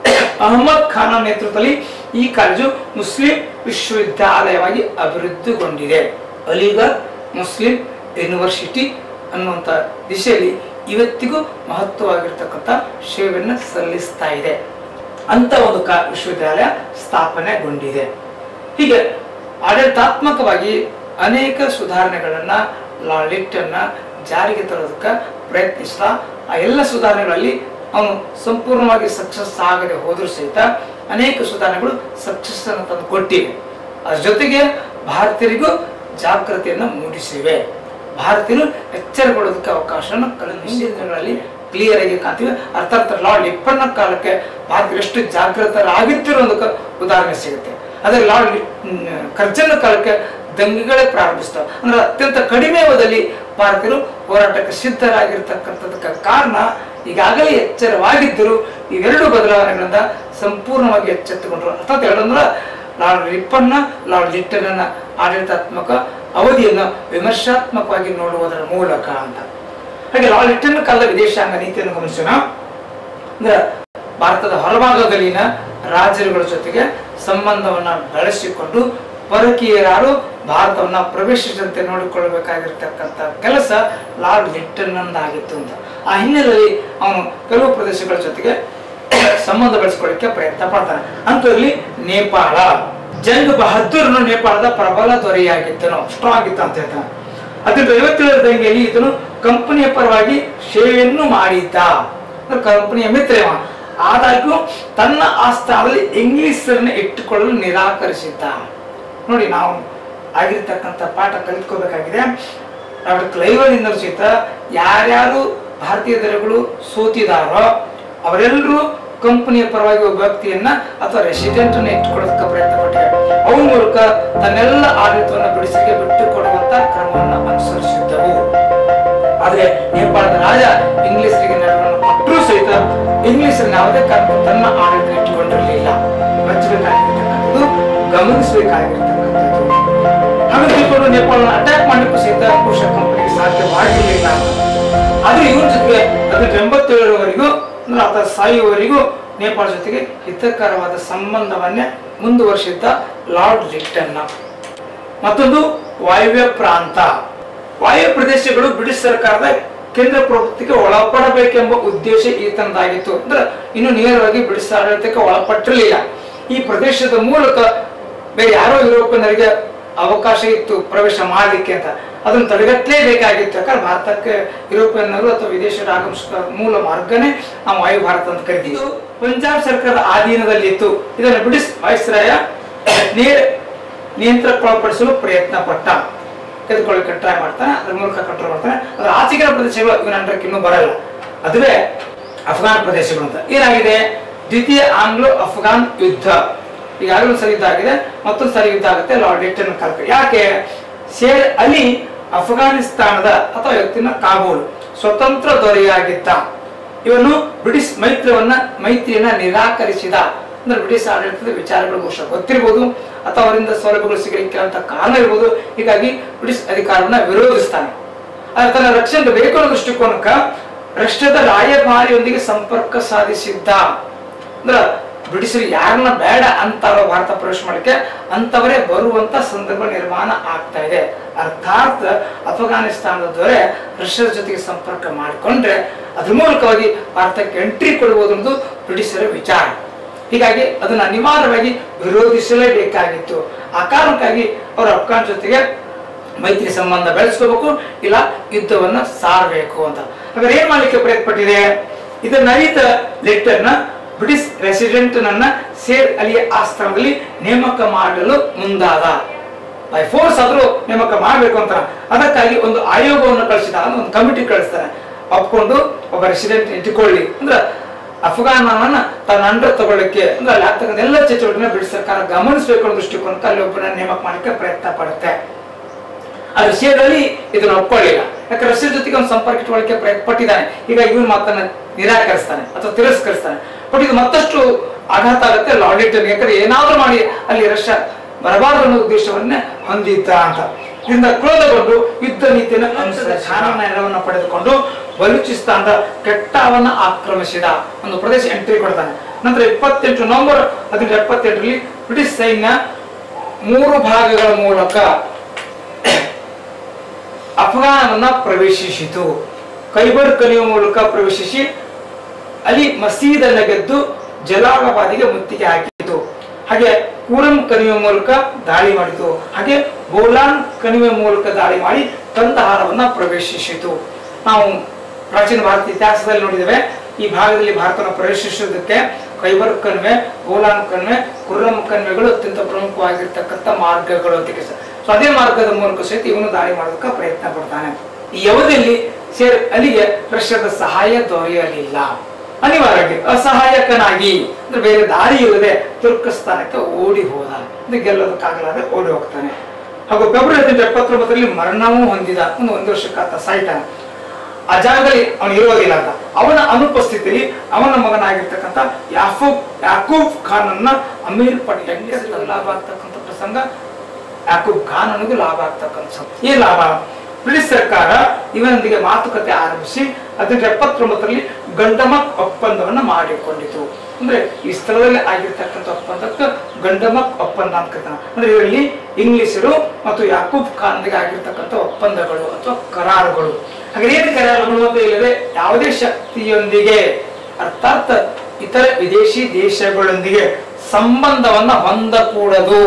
Speaker 1: ಅಹಮದ್ ಖಾನ್ ನೇತೃತ್ವದಲ್ಲಿ ಈ ಕಾಲೇಜು ಮುಸ್ಲಿಂ ವಿಶ್ವವಿದ್ಯಾಲಯವಾಗಿ ಅಭಿವೃದ್ಧಿಗೊಂಡಿದೆ ಅಲಿಗಢ್ ಮುಸ್ಲಿಂ ಯೂನಿವರ್ಸಿಟಿ ಅನ್ನುವಂಥ ದಿಶೆಯಲ್ಲಿ ಇವತ್ತಿಗೂ ಮಹತ್ವವಾಗಿರ್ತಕ್ಕಂಥ ಸೇವೆಯನ್ನು ಸಲ್ಲಿಸ್ತಾ ಇದೆ ಅಂತ ಒಂದು ಕಾ ವಿಶ್ವವಿದ್ಯಾಲಯ ಸ್ಥಾಪನೆಗೊಂಡಿದೆ ಹೀಗೆ ಆಡಳಿತಾತ್ಮಕವಾಗಿ ಅನೇಕ ಸುಧಾರಣೆಗಳನ್ನ ಲಾ ಲಿಟ್ಟನ್ನ ಜಾರಿಗೆ ತರೋದಕ್ಕೆ ಪ್ರಯತ್ನಿಸಿದ ಆ ಎಲ್ಲ ಸುಧಾರಣೆಗಳಲ್ಲಿ ಅವನು ಸಂಪೂರ್ಣವಾಗಿ ಸಕ್ಸಸ್ ಆಗದೆ ಹೋದ್ರೂ ಸಹಿತ ಅನೇಕ ಸುಧಾರಣೆಗಳು ಸಕ್ಸಸ್ ಅನ್ನು ತಂದು ಕೊಟ್ಟಿವೆ ಅದ್ರ ಜೊತೆಗೆ ಭಾರತೀಯರಿಗೂ ಜಾಗೃತಿಯನ್ನು ಮೂಡಿಸಿವೆ ಭಾರತೀಯರು ಎಚ್ಚರಗೊಳ್ಳೋದಕ್ಕೆ ಅವಕಾಶವನ್ನು ಕಳೆದ ಹಿಂದಿನ ದಿನಗಳಲ್ಲಿ ಕ್ಲಿಯರ್ ಆಗಿ ಕಾಣ್ತೀವಿ ಅರ್ಥಾತ್ ಲಾರ್ಡ್ ಲಿಪ್ಪನ್ನ ಕಾಲಕ್ಕೆ ಭಾರತೀಯರು ಎಷ್ಟು ಜಾಗೃತರಾಗಿದ್ದರು ಅನ್ನೋದಕ್ಕೆ ಉದಾಹರಣೆ ಸಿಗುತ್ತೆ ಅದೇ ಲಾರ್ಡ್ ಲಿ- ಹ್ಮ್, ಕರ್ಜನ್ನ ಕಾಲಕ್ಕೆ ದಂಗೆಗಳೇ ಪ್ರಾರಂಭಿಸ್ತವೆ ಅಂದ್ರೆ ಅತ್ಯಂತ ಕಡಿಮೆ ಅವಧಿಯಲ್ಲಿ ಭಾರತೀಯರು ಹೋರಾಟಕ್ಕೆ ಸಿದ್ಧರಾಗಿರ್ತಕ್ಕಂಥದಕ್ಕೆ ಕಾರಣ ಈಗಾಗಲೇ ಎಚ್ಚರವಾಗಿದ್ದರು ಇವೆರಡು ಬದಲಾವಣೆಗಳಿಂದ ಸಂಪೂರ್ಣವಾಗಿ ಎಚ್ಚೆತ್ತುಕೊಂಡ್ರು ಅರ್ಥಾತ್ ಹೇಳಂದ್ರೆ ಲಾರ್ಡ್ ರಿಪ್ಪನ್ನ ಲಾರ್ಡ್ ಲಿಟ್ಟನನ್ನ ಆಡಳಿತಾತ್ಮಕ ಅವಧಿಯನ್ನು ವಿಮರ್ಶಾತ್ಮಕವಾಗಿ ನೋಡುವುದರ ಮೂಲಕ ಅಂತ ಹಾಗೆ ಲಾರ್ಡ್ ಲಿಟ್ಟನ್ ಕಾಲದ ವಿದೇಶಾಂಗ ನೀತಿಯನ್ನು ಗಮನಿಸೋಣ ಅಂದ್ರೆ ಭಾರತದ ಹೊರಭಾಗದಲ್ಲಿನ ರಾಜರುಗಳ ಜೊತೆಗೆ ಸಂಬಂಧವನ್ನ ಬೆಳೆಸಿಕೊಂಡು ಪರಕೀಯರಾರು ಭಾರತವನ್ನ ಪ್ರವೇಶಿಸಂತೆ ನೋಡಿಕೊಳ್ಳಬೇಕಾಗಿರ್ತಕ್ಕಂಥ ಕೆಲಸ ಲಾರ್ಡ್ ಲಿಟ್ಟನ್ನಂದಾಗಿತ್ತು ಅಂತ ಆ ಹಿನ್ನೆಲೆಯಲ್ಲಿ ಅವನು ಕೆಲವು ಪ್ರದೇಶಗಳ ಜೊತೆಗೆ ಸಂಬಂಧ ಬೆಳೆಸ್ಕೊಳ್ಳಿಕ್ಕೆ ಪ್ರಯತ್ನ ಪಡ್ತಾನೆ ಅಂತಲ್ಲಿ ನೇಪಾಳ ಜಂಗ್ ಬಹದ್ದೂರ್ನು ನೇಪಾಳದ ಪ್ರಬಲ ದೊರೆಯಾಗಿದ್ದನು ಸ್ಟ್ರಾಂಗ್ ಇತ್ತು ಅಂತ ಹೇಳ್ತಾನೆ ಹದಿನೆಂಟು ಐವತ್ತೇಳರ ದಂಗೆಯಲ್ಲಿ ಇದನ್ನು ಕಂಪನಿಯ ಪರವಾಗಿ ಸೇವೆಯನ್ನು ಮಾಡಿದ್ದ ಅಂದ್ರೆ ಕಂಪನಿಯ ಮಿತ್ರ ಇವ. ಆದಾಗ್ಯೂ ತನ್ನ ಆಸ್ಥಾನದಲ್ಲಿ ಇಂಗ್ಲಿಷರನ್ನು ಇಟ್ಟುಕೊಳ್ಳಲು ನಿರಾಕರಿಸಿದ್ದ ನೋಡಿ ನಾವು ಆಗಿರ್ತಕ್ಕಂಥ ಪಾಠ ಕಲಿತ್ಕೋಬೇಕಾಗಿದೆ ಡಾಕ್ಟರ್ ಕ್ಲೈವರಿಂದಲೂ ಸಹಿತ ಯಾರ್ಯಾರು ಭಾರತೀಯ ದಳಗಳು ಸೋತಿದಾರೋ ಅವರೆಲ್ಲರೂ ಕಂಪನಿಯ ಪರವಾಗಿ ಒಬ್ಬ ವ್ಯಕ್ತಿಯನ್ನ ಅಥವಾ ರೆಸಿಡೆಂಟ್ ಅನ್ನ ಇಟ್ಟುಕೊಳ್ಳೋದಕ್ಕೆ ಪ್ರಯತ್ನ ಪಟ್ಟಿವೆ ಅವನ ಮೂಲಕ ತನ್ನೆಲ್ಲ ಆಡಳಿತವನ್ನು ಬಿಡಿಸಿಗೆ ಬಿಟ್ಟು ಕೊಡುವಂತ ಕ್ರಮವನ್ನು ಅನುಸರಿಸಿದ್ದವು ಆದ್ರೆ ನೇಪಾಳದ ರಾಜ ಇಂಗ್ಲಿಷರಿಗೆ ನೆರವನ್ನು ಕೊಟ್ಟರೂ ಸಹಿತ ಇಂಗ್ಲಿಷರನ್ನ ಯಾವುದೇ ಕಾರಣಕ್ಕೂ ತನ್ನ ಆಡಳಿತ ಇಟ್ಟುಕೊಂಡಿರಲಿಲ್ಲ ಮೆಚ್ಚಬೇಕಾಗಿರ್ತಕ್ಕಂಥದ್ದು ಗಮನಿಸಬೇಕಾಗಿರ್ತಕ್ಕಂಥದ್ದು ಹಾಗೆ ತಿಳ್ಕೊಂಡು ನೇಪಾಳನ ಅಟ್ಯಾಕ್ ಮಾಡಲಿಕ್ಕೂ ಸಹಿತ ಪುರುಷ ಕಂಪನಿಗೆ ಸಾಧ್ಯವಾಗಿರಲಿಲ್ಲ ಆದ್ರೆ ಇವರ ಜೊತೆಗೆ ಹದಿನೆಂಟು ಎಂಬತ್ತೇಳರವರೆಗೂ ಅಂದ್ರೆ ಆತ ಸಾಯುವವರೆಗೂ ನೇಪಾಳ ಜೊತೆಗೆ ಹಿತಕರವಾದ ಸಂಬಂಧವನ್ನೇ ಮುಂದುವರಿಸಿದ್ದ ಲಾರ್ಡ್ ಲಿಟ್ಟನ್ನ ಮತ್ತೊಂದು ವಾಯುವ್ಯ ಪ್ರಾಂತ ವಾಯು ಪ್ರದೇಶಗಳು ಬ್ರಿಟಿಷ್ ಸರ್ಕಾರದ ಕೇಂದ್ರ ಪ್ರಭುತ್ವಕ್ಕೆ ಒಳಪಡಬೇಕೆಂಬ ಉದ್ದೇಶ ಈತನದಾಗಿತ್ತು ಅಂದ್ರೆ ಇನ್ನು ನೇರವಾಗಿ ಬ್ರಿಟಿಷ್ ಆಡಳಿತಕ್ಕೆ ಒಳಪಟ್ಟಿರಲಿಲ್ಲ ಈ ಪ್ರದೇಶದ ಮೂಲಕ ಬೇರೆ ಯಾರೋ ಯುರೋಪಿಯನ್ನರಿಗೆ ಅವಕಾಶ ಇತ್ತು ಪ್ರವೇಶ ಮಾಡಲಿಕ್ಕೆ ಅಂತ ಅದನ್ನು ತಡೆಗಟ್ಟಲೇಬೇಕಾಗಿತ್ತು ಯಾಕಂದ್ರೆ ಭಾರತಕ್ಕೆ ಯುರೋಪಿಯನ್ನರು ಅಥವಾ ವಿದೇಶಿಯರು ಆಗಮಿಸಿದ ಮೂಲ ಮಾರ್ಗನೇ ನಾವು ವಾಯು ಭಾರತ ಅಂತ ಕರಿತೀವಿ ಇದು ಪಂಜಾಬ್ ಸರ್ಕಾರದ ಅಧೀನದಲ್ಲಿತ್ತು ಇದನ್ನು ಬ್ರಿಟಿಷ್ ವಾಯ್ಸ್ರಾಯ ನೇರ ನಿಯಂತ್ರಣಕ್ಕೊಳಪಡಿಸಲು ಪ್ರಯತ್ನ ಪಟ್ಟ ತೆಗೆದುಕೊಳ್ಳಿಕ್ಕೆ ಟ್ರೈ ಮಾಡ್ತಾನೆ ಅದ್ರ ಮೂಲಕ ಕಂಟ್ರೋಲ್ ಮಾಡ್ತಾನೆ ಅದ್ರ ಆಚೆಗಿನ ಪ್ರದೇಶಗಳು ಇವನ ಅಂಡರ್ಕ್ಕೆ ಇನ್ನೂ ಬರಲ್ಲ ಅದುವೇ ಅಫ್ಘಾನ್ ಪ್ರದೇಶಗಳು ಅಂತ ಏನಾಗಿದೆ ದ್ವಿತೀಯ ಆಂಗ್ಲೋ ಅಫ್ಘಾನ್ ಯುದ್ಧ ಈಗಾಗಲೂ ಸರಿ ಯುದ್ಧ ಆಗಿದೆ ಮತ್ತೊಂದು ಸರಿ ಯುದ್ಧ ಆಗುತ್ತೆ ಲಾರ್ಡ್ ಲಿಟ್ಟನ್ ಕಾಲಕ್ಕೆ ಯಾಕೆ ಶೇರ್ ಅಲಿ ಅಫ್ಘಾನಿಸ್ತಾನದ ಅಥವಾ ಇವತ್ತಿನ ಕಾಬೂಲ್ ಸ್ವತಂತ್ರ ದೊರೆಯಾಗಿದ್ದ ಇವನು ಬ್ರಿಟಿಷ್ ಮೈತ್ರಿಯನ್ನ ಮೈತ್ರಿಯನ್ನ ನಿರಾಕರಿಸಿದ ಅಂದ್ರೆ ಬ್ರಿಟಿಷ್ ಆಡಳಿತದ ವಿಚಾರಗಳು ಬಹುಶಃ ಗೊತ್ತಿರ್ಬೋದು ಅಥವಾ ಅವರಿಂದ ಸೌಲಭ್ಯಗಳು ಸಿಗಲಿಕ್ಕೆ ಅಂತ ಕಾರಣ ಇರ್ಬೋದು ಹೀಗಾಗಿ ಬ್ರಿಟಿಷ್ ಅಧಿಕಾರವನ್ನ ವಿರೋಧಿಸ್ತಾನೆ ಆದ್ರೆ ತನ್ನ ರಕ್ಷಣೆ ಬೇಕು ಅನ್ನೋ ದೃಷ್ಟಿಕೋನಕ್ಕ ರಷ್ಯಾದ ರಾಯಭಾರಿಯೊಂದಿಗೆ ಸಂಪರ್ಕ ಸಾಧಿಸಿದ್ದ ಅಂದ್ರ ಬ್ರಿಟಿಷರು ಯಾರನ್ನ ಬೇಡ ಅಂತಾರೋ ಭಾರತ ಪ್ರವೇಶ ಮಾಡಲಿಕ್ಕೆ ಅಂತವರೇ ಬರುವಂತ ಸಂದರ್ಭ ನಿರ್ಮಾಣ ಆಗ್ತಾ ಇದೆ ಅರ್ಥಾತ್ ಅಫ್ಘಾನಿಸ್ತಾನದ ದೊರೆ ರಷ್ಯಾದ ಜೊತೆಗೆ ಸಂಪರ್ಕ ಮಾಡಿಕೊಂಡ್ರೆ ಅದ್ರ ಮೂಲಕವಾಗಿ ಭಾರತಕ್ಕೆ ಎಂಟ್ರಿ ಕೊಡುವುದು ಅನ್ನೋದು ಬ್ರಿಟಿಷರ ವಿಚಾರ ಹೀಗಾಗಿ ಅದನ್ನು ಅನಿವಾರ್ಯವಾಗಿ ವಿರೋಧಿಸಲೇಬೇಕಾಗಿತ್ತು ಆ ಕಾರಣಕ್ಕಾಗಿ ಅವರು ಅಫ್ಘಾನ್ ಜೊತೆಗೆ ಮೈತ್ರಿ ಸಂಬಂಧ ಬೆಳೆಸ್ಕೋಬೇಕು ಇಲ್ಲ ಯುದ್ಧವನ್ನ ಸಾರಬೇಕು ಅಂತ ಹಾಗಾದ್ರೆ ಏನ್ ಮಾಡ್ಲಿಕ್ಕೆ ಪ್ರಯತ್ನಪಟ್ಟಿದೆ ಇದನ್ನ ಅರಿತ ಲೆಟರ್ನ ಬ್ರಿಟಿಷ್ ರೆಸಿಡೆಂಟ್ ನನ್ನ ಸೇರ್ ಅಲಿಯ ಆಸ್ಥಾನದಲ್ಲಿ ನೇಮಕ ಮಾಡಲು ಮುಂದಾದ ಬೈ ಫೋರ್ಸ್ ಆದ್ರೂ ನೇಮಕ ಮಾಡಬೇಕು ಅಂತ ಅದಕ್ಕಾಗಿ ಒಂದು ಆಯೋಗವನ್ನು ಕಳಿಸಿದ ಅಂದ್ರೆ ಒಂದು ಕಮಿಟಿ ಕಳಿಸ್ತಾನೆ ಒಪ್ಕೊಂಡು ಒಬ್ಬ ರೆಸಿಡೆಂಟ್ ಇಟ್ಟುಕೊಳ್ಳಿ ಅಂದ್ರೆ ಅಫ್ಘಾನವನ್ನ ತನ್ನ ಅಂಡರ್ ತಗೊಳ್ಳಿಕ್ಕೆ ಅಂದ್ರೆ ಅಲ್ಲಿ ಆಗ್ತಕ್ಕಂಥ ಎಲ್ಲ ಚಟುವಟಿಕೆ ಬ್ರಿಟಿಷ್ ಸರ್ಕಾರ ಗಮನಿಸಬೇಕು ಅನ್ನೋ ದೃಷ್ಟಿಕೋನಕ್ಕೆ ಅಲ್ಲಿ ಒಬ್ಬನ ನೇಮಕ ಮಾಡಲಿಕ್ಕೆ ಪ್ರಯತ್ನ ಪಡುತ್ತೆ ಆ ವಿಷಯದಲ್ಲಿ ಇದನ್ನ ಒಪ್ಕೊಳ್ಳಿಲ್ಲ ಯಾಕಂದ್ರೆ ರಷ್ಯಾ ಜೊತೆಗೆ ಒಂದು ಸಂಪರ್ಕ ಇಟ್ಕೊಳ್ಳಿಕ್ಕೆ ಪ್ರಯತ್ನ ಪಟ್ಟಿದ್ದಾನೆ ಈಗ ಇವನ್ ಮಾತನ್ನ ನಿರಾಕರಿಸ್ತಾನೆ ಅಥವಾ ತಿರಸ್ಕರಿಸ್ತಾನೆ ಬಟ್ ಇದು ಮತ್ತಷ್ಟು ಆಘಾತ ಆಗುತ್ತೆ ಲಾಡಿಟನ್ ಯಾಕಂದ್ರೆ ಏನಾದ್ರೂ ಮಾಡಿ ಅಲ್ಲಿ ರಷ್ಯಾ ಬರಬಾರದು ಅನ್ನೋ ಉದ್ದೇಶವನ್ನೇ ಹೊಂದಿದ್ದ ಅಂತ ಇದರಿಂದ ಕ್ರೋಧಗೊಂಡು ಯುದ್ಧ ನೀತಿಯನ್ನು ಅನುಸರಿಸಿ ಖಾನನ ನೆರವನ್ನು ಪಡೆದುಕೊಂಡು ಬಲೂಚಿಸ್ತಾನದ ಕೆಟ್ಟವನ್ನ ಆಕ್ರಮಿಸಿದ ಒಂದು ಪ್ರದೇಶ ಎಂಟ್ರಿ ಕೊಡ್ತಾನೆ ನಂತರ ಇಪ್ಪತ್ತೆಂಟು ನವೆಂಬರ್ ಹದಿನೆಂಟು ಎಪ್ಪತ್ತೆಂಟರಲ್ಲಿ ಬ್ರಿಟಿಷ್ ಸೈನ್ಯ ಮೂರು ಭಾಗಗಳ ಮೂಲಕ ಅಫ್ಘಾನವನ್ನ ಪ್ರವೇಶಿಸಿತು ಕೈಬರ್ ಕಣಿವೆ ಮೂಲಕ ಪ್ರವೇಶಿಸಿ ಅಲ್ಲಿ ಮಸೀದನ್ನ ಗೆದ್ದು ಜಲಾಲಾಬಾದಿಗೆ ಮುತ್ತಿಗೆ ಹಾಕಿತು ಹಾಗೆ ಕೂರಂ ಕಣಿವೆ ಮೂಲಕ ದಾಳಿ ಮಾಡಿತು ಹಾಗೆ ಬೋಲಾನ್ ಕಣಿವೆ ಮೂಲಕ ದಾಳಿ ಮಾಡಿ ಕಂದಹಾರವನ್ನ ಪ್ರವೇಶಿಸಿತು ನಾವು ಪ್ರಾಚೀನ ಭಾರತ ಇತಿಹಾಸದಲ್ಲಿ ನೋಡಿದ್ದೇವೆ ಈ ಭಾಗದಲ್ಲಿ ಭಾರತವನ್ನು ಪ್ರವೇಶಿಸುವುದಕ್ಕೆ ಕೈಬರ್ ಕಣಿವೆ ಬೋಲಾನ್ ಕಣಿವೆ ಕುರ್ರಂ ಕಣಿವೆಗಳು ಅತ್ಯಂತ ಪ್ರಮುಖವಾಗಿರ್ತಕ್ಕಂಥ ಮಾರ್ಗಗಳು ಅಂತ ಸೊ ಅದೇ ಮಾರ್ಗದ ಮೂಲಕ ಸಹಿತ ಇವನು ದಾಳಿ ಮಾಡೋದಕ್ಕೆ ಪ್ರಯತ್ನ ಪಡ್ತಾನೆ ಈ ಅವಧಿಯಲ್ಲಿ ಸೇರ್ ಅಲ್ಲಿಗೆ ರಷ್ಯಾದ ಸಹಾಯ ದೊರೆಯಲಿಲ್ಲ ಅನಿವಾರ್ಯವಾಗಿ ಅಸಹಾಯಕನಾಗಿ ಅಂದ್ರೆ ಬೇರೆ ದಾರಿ ಇಲ್ಲದೆ ತುರ್ಕಸ್ತಾನಕ್ಕೆ ಓಡಿ ಹೋದ ಅಂದ್ರೆ ಗೆಲ್ಲೋದಕ್ಕಾಗಲಾದ್ರೆ ಓಡಿ ಹೋಗ್ತಾನೆ ಹಾಗೂ ಫೆಬ್ರವರಿ ಹದಿನೆಂಟು ಎಪ್ಪತ್ತೊಂಬತ್ತರಲ್ಲಿ ಮರಣವೂ ಹೊಂದಿದ ಒಂದು ಒಂದು ವರ್ಷಕ್ಕಾತ ಸಾಯ್ತಾನೆ ಆ ಜಾಗದಲ್ಲಿ ಅವನು ಇರೋದಿಲ್ಲ ಅಂತ ಅವನ ಅನುಪಸ್ಥಿತಿಯಲ್ಲಿ ಅವನ ಮಗನಾಗಿರ್ತಕ್ಕಂಥ ಯಾಫೂಬ್ ಯಾಕೂಬ್ ಖಾನ್ ಅನ್ನ ಅಮೀರ್ ಪಟ್ಟಂಗೆ ಲಾಭ ಆಗ್ತಕ್ಕಂಥ ಪ್ರಸಂಗ ಯಾಕೂಬ್ ಖಾನ್ ಅನ್ನೋದು ಲಾಭ ಆಗ್ತಕ್ಕಂಥ ಸಂಗತಿ. ಈ ಲಾಭ ಬ್ರಿಟಿಷ್ ಸರ್ಕಾರ ಇವನೊಂದಿಗೆ ಮಾತುಕತೆ ಆರಂಭಿಸಿ ಹದಿನೆಂಟು ಎಪ್ಪತ್ತೊಂಬತ್ತರಲ್ಲಿ ಗಂಡಮಕ್ ಒಪ್ಪಂದವನ್ನ ಮಾಡಿಕೊಂಡಿತು ಅಂದ್ರೆ ಈ ಸ್ಥಳದಲ್ಲಿ ಆಗಿರ್ತಕ್ಕಂಥ ಒಪ್ಪಂದಕ್ಕೆ ಗಂಡಮಕ್ ಒಪ್ಪಂದ ಅಂತ ಕರೀತಾನೆ ಅಂದ್ರೆ ಇದರಲ್ಲಿ ಇಂಗ್ಲಿಷರು ಮತ್ತು ಯಾಕೂಬ್ ಖಾನ್ಗೆ ಆಗಿರ್ತಕ್ಕಂಥ ಒಪ್ಪಂದಗಳು ಅಥವಾ ಕರಾರುಗಳು ಹಾಗೆ ಏನು ಕರಾರುಗಳು ಅಂತ ಇಲ್ಲದೆ ಯಾವುದೇ ಶಕ್ತಿಯೊಂದಿಗೆ ಅರ್ಥಾತ್ ಇತರ ವಿದೇಶಿ ದೇಶಗಳೊಂದಿಗೆ ಸಂಬಂಧವನ್ನ ಹೊಂದಕೂಡದು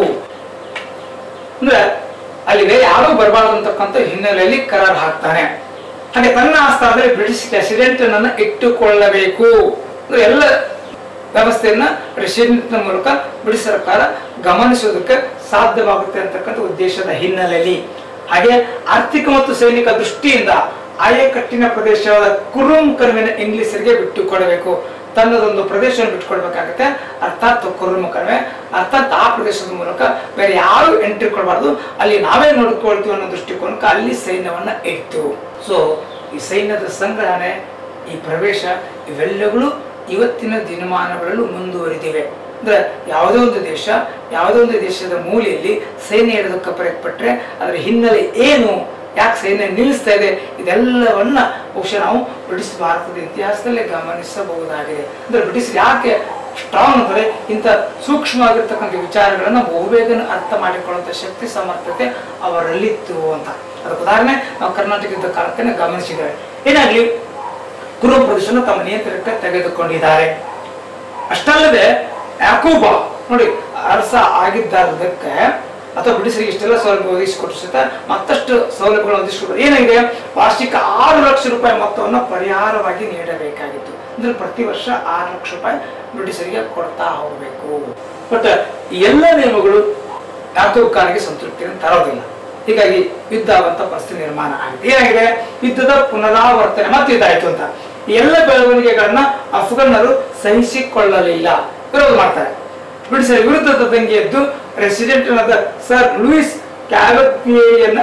Speaker 1: ಅಂದ್ರೆ ಅಲ್ಲಿ ಬೇರೆ ಯಾರೂ ಬರಬಾರ್ದು ಅಂತಕ್ಕಂಥ ಹಿನ್ನೆಲೆಯಲ್ಲಿ ಕರಾರ್ ಹಾಕ್ತಾನೆ ಹಾಗೆ ತನ್ನ ಆಸ್ಥಾನದಲ್ಲಿ ಬ್ರಿಟಿಷ್ ಪ್ರೆಸಿಡೆಂಟ್ ನನ್ನ ಇಟ್ಟುಕೊಳ್ಳಬೇಕು ಅಂದ್ರೆ ಎಲ್ಲ ವ್ಯವಸ್ಥೆಯನ್ನ ಪ್ರೆಸಿಡೆಂಟ್ ಮೂಲಕ ಬ್ರಿಟಿಷ್ ಸರ್ಕಾರ ಗಮನಿಸೋದಕ್ಕೆ ಸಾಧ್ಯವಾಗುತ್ತೆ ಅಂತಕ್ಕಂಥ ಉದ್ದೇಶದ ಹಿನ್ನೆಲೆಯಲ್ಲಿ ಹಾಗೆ ಆರ್ಥಿಕ ಮತ್ತು ಸೈನಿಕ ದೃಷ್ಟಿಯಿಂದ ಆಯಕಟ್ಟಿನ ಪ್ರದೇಶವಾದ ಕುರುಂ ಕಣಿವೆನ ಇಂಗ್ಲಿಷರಿಗೆ ಬಿಟ್ಟುಕೊಡಬೇಕು ತನ್ನದೊಂದು ಪ್ರದೇಶವನ್ನು ಬಿಟ್ಟುಕೊಡ್ಬೇಕಾಗತ್ತೆ ಅರ್ಥಾತ್ ಕುರುಮ ಕಣಿವೆ ಅರ್ಥಾತ್ ಆ ಪ್ರದೇಶದ ಮೂಲಕ ಬೇರೆ ಯಾರು ಎಂಟ್ರಿ ಕೊಡಬಾರ್ದು ಅಲ್ಲಿ ನಾವೇ ನೋಡ್ಕೊಳ್ತೀವಿ ಅನ್ನೋ ದೃಷ್ಟಿಕೋನಕ್ಕೆ ಅಲ್ಲಿ ಸೈನ್ಯವನ್ನ ಇಟ್ಟು ಸೊ ಈ ಸೈನ್ಯದ ಸಂಗ್ರಹಣೆ ಈ ಪ್ರವೇಶ ಇವೆಲ್ಲಗಳು ಇವತ್ತಿನ ದಿನಮಾನಗಳಲ್ಲೂ ಮುಂದುವರಿದಿವೆ ಅಂದ್ರೆ ಯಾವುದೋ ಒಂದು ದೇಶ ಯಾವುದೋ ಒಂದು ದೇಶದ ಮೂಲೆಯಲ್ಲಿ ಸೈನ್ಯ ಇಡೋದಕ್ಕೆ ಪ್ರಯತ್ನಪಟ್ರೆ ಅದರ ಹಿನ್ನೆಲೆ ಏನು ಯಾಕೆ ಸೈನ್ಯ ನಿಲ್ಲಿಸ್ತಾ ಇದೆ ಇದೆಲ್ಲವನ್ನ ಬಹುಶಃ ನಾವು ಬ್ರಿಟಿಷ್ ಭಾರತದ ಇತಿಹಾಸದಲ್ಲಿ ಗಮನಿಸಬಹುದಾಗಿದೆ ಅಂದ್ರೆ ಬ್ರಿಟಿಷ್ ಯಾಕೆ ಸ್ಟ್ರಾಂಗ್ ಅಂದರೆ ಇಂಥ ಸೂಕ್ಷ್ಮವಾಗಿರ್ತಕ್ಕಂಥ ವಿಚಾರಗಳನ್ನ ಬಹುಬೇಗನೆ ಅರ್ಥ ಮಾಡಿಕೊಳ್ಳುವಂಥ ಶಕ್ತಿ ಸಮರ್ಥತೆ ಅವರಲ್ಲಿತ್ತು ಅಂತ ಅದಕ್ಕೆ ಉದಾಹರಣೆ ನಾವು ಕರ್ನಾಟಕ ಯುದ್ಧ ಕಾಲಕ್ಕೆ ಗಮನಿಸಿದ್ದೇವೆ ಏನಾಗ್ಲಿ ಕುರು ಪ್ರದೇಶನ ತಮ್ಮ ನಿಯಂತ್ರಣಕ್ಕೆ ತೆಗೆದುಕೊಂಡಿದ್ದಾರೆ ಅಷ್ಟಲ್ಲದೆ ಯಾಕೂಬ ನೋಡಿ ಅರಸ ಆಗಿದ್ದಕ್ಕೆ ಅಥವಾ ಬ್ರಿಟಿಷರಿಗೆ ಇಷ್ಟೆಲ್ಲ ಸೌಲಭ್ಯ ಒದಗಿಸಿಕೊಟ್ಟು ಸಹಿತ ಮತ್ತಷ್ಟು ಸೌಲಭ್ಯಗಳು ಒದಗಿಸಿಕೊಟ್ಟು ಏನಾಗಿದೆ ವಾರ್ಷಿಕ ಆರು ಲಕ್ಷ ರೂಪಾಯಿ ಮೊತ್ತವನ್ನು ಪರಿಹಾರವಾಗಿ ನೀಡಬೇಕಾಗಿತ್ತು ಅಂದ್ರೆ ಪ್ರತಿ ವರ್ಷ ಆರು ಲಕ್ಷ ರೂಪಾಯಿ ಬ್ರಿಟಿಷರಿಗೆ ಕೊಡ್ತಾ ಹೋಗಬೇಕು ಬಟ್ ಈ ಎಲ್ಲ ನಿಯಮಗಳು ಯಾಕೂಬ್ ಖಾನ್ಗೆ ಸಂತೃಪ್ತಿಯನ್ನು ತರೋದಿಲ್ಲ ಹೀಗಾಗಿ ಯುದ್ಧ ಆಗುವಂತ ಪರಿಸ್ಥಿತಿ ನಿರ್ಮಾಣ ಆಗಿದೆ ಏನಾಗಿದೆ ಯುದ್ಧದ ಪುನರಾವರ್ತನೆ ಮತ್ತೆ ಇದಾಯ್ತು ಅಂತ ಈ ಎಲ್ಲ ಬೆಳವಣಿಗೆಗಳನ್ನ ಅಫ್ಘನ್ನರು ಸಹಿಸಿಕೊಳ್ಳಲಿಲ್ಲ ವಿರೋಧ ಮಾಡ್ತಾರೆ ಬ್ರಿಟಿಷರ ವಿರುದ್ಧದ ದಂಗೆ ಎದ್ದು ರೆಸಿಡೆಂಟ್ ಆದ ಸರ್ ಲೂಯಿಸ್ ಕ್ಯಾಬಕ್ನಿಯನ್ನ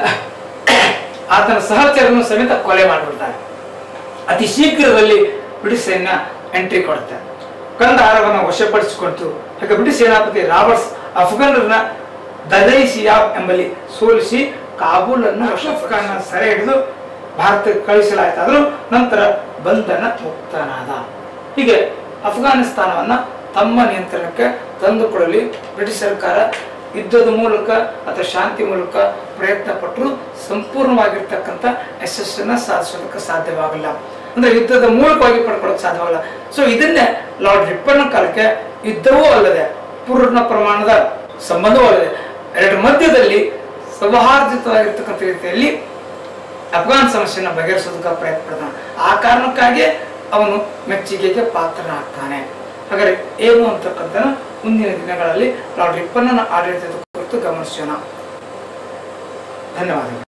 Speaker 1: ಆತನ ಸಹಚರನ್ನು ಸಮೇತ ಕೊಲೆ ಮಾಡಿಬಿಡ್ತಾರೆ ಅತಿ ಶೀಘ್ರದಲ್ಲಿ ಬ್ರಿಟಿಷ್ ಸೈನ್ಯ ಎಂಟ್ರಿ ಕೊಡುತ್ತೆ ಕಂದಹಾರವನ್ನು ವಶಪಡಿಸಿಕೊಳ್ತು ಹಾಗೆ ಬ್ರಿಟಿಷ್ ಸೇನಾಪತಿ ರಾಬರ್ಟ್ಸ್ ಅಫ್ಘಾನರನ್ನ ದಲೈಸಿಯಾಬ್ ಎಂಬಲ್ಲಿ ಸೋಲಿಸಿ ಕಾಬೂಲ್ ಅನ್ನು ಅಶ್ರಫ್ ಖಾನ್ ಸೆರೆ ಹಿಡಿದು ಭಾರತಕ್ಕೆ ಕಳಿಸಲಾಯಿತಾದರೂ ನಂತರ ಬಂಧನ ಮುಕ್ತನಾದ ಹೀಗೆ ಅಫ್ಘಾನಿಸ್ತಾನವನ್ನ ತಮ್ಮ ನಿಯಂತ್ರಣಕ್ಕೆ ತಂದುಕೊಳ್ಳಲಿ ಬ್ರಿಟಿಷ್ ಸರ್ಕಾರ ಯುದ್ಧದ ಮೂಲಕ ಅಥವಾ ಶಾಂತಿ ಮೂಲಕ ಪ್ರಯತ್ನ ಪಟ್ಟರು ಸಂಪೂರ್ಣವಾಗಿರ್ತಕ್ಕಂಥ ಯಶಸ್ಸನ್ನ ಸಾಧಿಸೋದಕ್ಕೆ ಸಾಧ್ಯವಾಗಲ್ಲ ಅಂದ್ರೆ ಯುದ್ಧದ ಮೂಲಕವಾಗಿ ಪಡ್ಕೊಳ್ಳೋಕೆ ಸಾಧ್ಯವಾಗಲ್ಲ ಸೊ ಇದನ್ನೇ ಲಾರ್ಡ್ ರಿಪ್ಪನ್ನ ಕಾಲಕ್ಕೆ ಯುದ್ಧವೂ ಅಲ್ಲದೆ ಪೂರ್ಣ ಪ್ರಮಾಣದ ಸಂಬಂಧವೂ ಅಲ್ಲದೆ ಎರಡರ ಮಧ್ಯದಲ್ಲಿ ಸೌಹಾರ್ದಿತವಾಗಿರ್ತಕ್ಕಂಥ ರೀತಿಯಲ್ಲಿ ಅಫ್ಘಾನ್ ಸಮಸ್ಯೆಯನ್ನು ಬಗೆಹರಿಸೋದಕ್ಕೆ ಪ್ರಯತ್ನ ಪಡ್ತಾನೆ ಆ ಕಾರಣಕ್ಕಾಗಿ ಅವನು ಮೆಚ್ಚುಗೆಗೆ ಪಾತ್ರನಾಗ್ತಾನೆ ಹಾಗಾದ್ರೆ ಏನು ಅಂತಕ್ಕಂಥ ಮುಂದಿನ ದಿನಗಳಲ್ಲಿ ಲಾರ್ಡ್ ರಿಪ್ಪನ್ನ ಆಡಳಿತದ ಕುರಿತು ಗಮನಿಸೋಣ ಧನ್ಯವಾದಗಳು